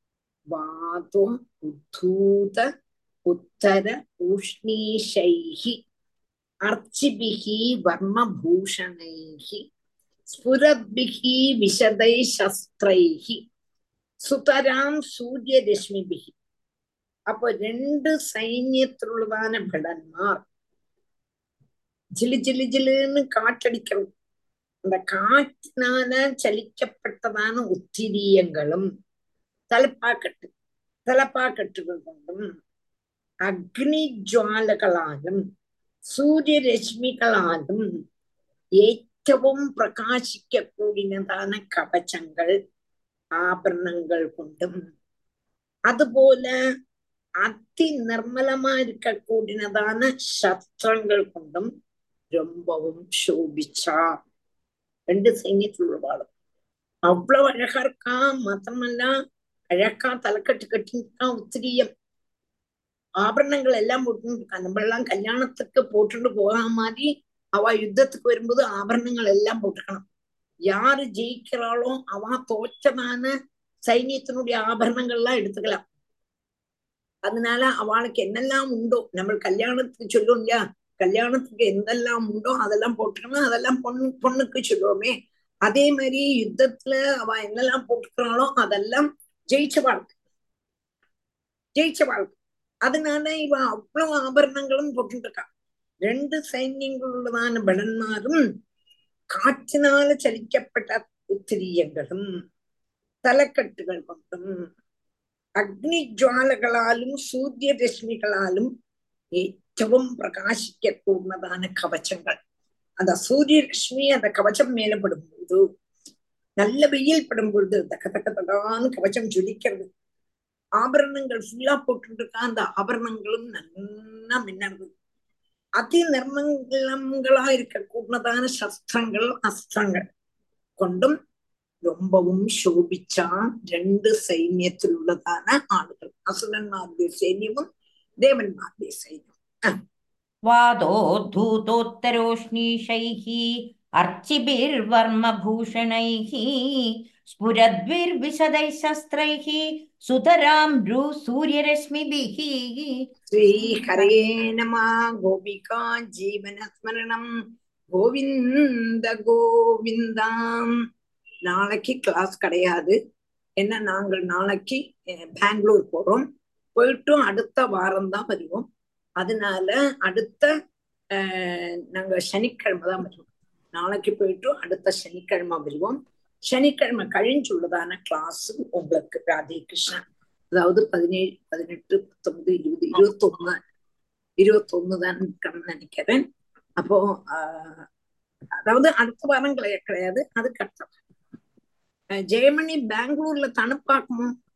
വാതോ ഉദ്ധൂത ഉത്തര ഊഷ്ണീശൈः അർച്ചിഭിः വർമ്മഭൂഷണൈः സ്ഫുരദ്ഭിः വിശദൈः ശസ്ത്രൈः സുതരാം സൂര്യരശ്മിഭിः അപ്പൊ രണ്ട് സൈന്യത്തിലുള്ളതാണ് ഭടന്മാർ ஜிலு ஜிலு ஜிலுன்னு காற்றடிக்கிறது அந்த காற்றினால சலிக்கப்பட்டதான உத்திரியங்களும் തലപ്പാക്കെട്ട് തലപ്പാക്കെട്ടുകൾ കൊണ്ടും അഗ്നി ജ്വാലകളാലും സൂര്യരശ്മികളാലും ഏറ്റവും പ്രകാശിക്കக்கூடிയതാണ് കവചങ്ങൾ ആഭരണങ്ങൾ കൊണ്ടും അതുപോലെ அதிநிர்மலமா இருக்கக்கூடியதான சஸ்திரங்கள் கொண்டும் ரொம்பவும் சோபிச்சா ரெண்டு சைன்யத்தில் உள்ளவாளும் அவ்வளவு அழகா இருக்கா மத்தமெல்லாம் அழகா தலைக்கட்டு கட்டிருக்கான் உத்திரியம் ஆபரணங்கள் எல்லாம் போட்டு இருக்கா நம்ம எல்லாம் கல்யாணத்துக்கு போட்டுட்டு போகாம மாதிரி அவ யுத்தத்துக்கு வரும்போது ஆபரணங்கள் எல்லாம் போட்டுக்கணும் யாரு ஜெயிக்கிறாளோ அவ தோற்றமான சைன்யத்தினுடைய ஆபரணங்கள் எல்லாம் எடுத்துக்கலாம் அதனால அவளுக்கு என்னெல்லாம் உண்டோ நம்ம கல்யாணத்துக்கு சொல்லுவோம் இல்லையா கல்யாணத்துக்கு எந்தெல்லாம் உண்டோ அதெல்லாம் போட்டுக்கணும் அதெல்லாம் பொண்ணு பொண்ணுக்கு சொல்லுவோமே அதே மாதிரி யுத்தத்துல அவ என்னெல்லாம் போட்டுக்கிறாளோ அதெல்லாம் ஜெயிச்ச வாழ்க்கை ஜெயிச்ச வாழ்க்கை அதனால இவ அவ்வளவு ஆபரணங்களும் போட்டுட்டு இருக்கா ரெண்டு சைன்யங்களுள்ளதான பலன்மாரும் காற்றினால ചലിക്കപ്പെട്ട ഉത്തിരീയങ്ങളും തലക്കെട്ടുകൾ കൊണ്ടും അഗ്നിജ്വാലകളാലും സൂര്യരശ്മികളാലും ഏറ്റവും പ്രകാശിക്കക്കൂടുന്നതാണ് കവചങ്ങൾ அந்த சூரியலட்சுமி அந்த கவச்சம் மேல படும் பொழுது நல்ல வெயில் படும் பொழுது தக்க தக்க தடான்னு கவச்சம் ஜொலிக்கிறது ஆபரணங்கள் ஃபுல்லா போட்டு இருக்கா அந்த ஆபரணங்களும் நல்லா மின்னறது அதி நிர்மங்கலங்களா இருக்க கூடதான சஸ்திரங்கள் அஸ்திரங்கள் கொண்டும் ரொம்பவும் சோபிச்சா ரெண்டு சைன்யத்தில் உள்ளதான ஆளுகள் அசுரன்மாருடைய சைன்யமும் தேவன்மாருடைய சைன்யம் वादोद्धूतोत्तरोष्णीषैः अर्चिभिर्वर्मभूषणैः स्फुरद्भिर्विशदैः शस्त्रैः सुतरां भ्रू सूर्यरश्मिभिः ശ്രീഹരേ നമ ഗോപികാ ജീവനസ്മരണം கோவிந்த கோவிந்தாம் நாளைக்கு கிளாஸ் கிடையாது ஏன்னா நாங்கள் நாளைக்கு அஹ், பெங்களூர் போறோம் போயிட்டும் அடுத்த வாரம் தான் வருவோம் அதனால அடுத்த அஹ், நாங்க சனிக்கிழமை தான் வருவோம் நாளைக்கு போயிட்டும் அடுத்த சனிக்கிழமை வருவோம் சனிக்கிழமை கழிஞ்சுள்ளதான கிளாஸ் உங்களுக்கு ராதே கிருஷ்ணன் அதாவது பதினேழு பதினெட்டு பத்தொன்பது இருபது இருபத்தொன்னு இருபத்தொன்னு தான் இருக்கணும்னு நினைக்கிறேன் அப்போ ஆஹ் அதாவது அடுத்த வாரம் கிடையாது கிடையாது அதுக்கு அடுத்த வாரம். அஹ் ஜெயமணி பெங்களூர்ல தனுப்பாக்குமோ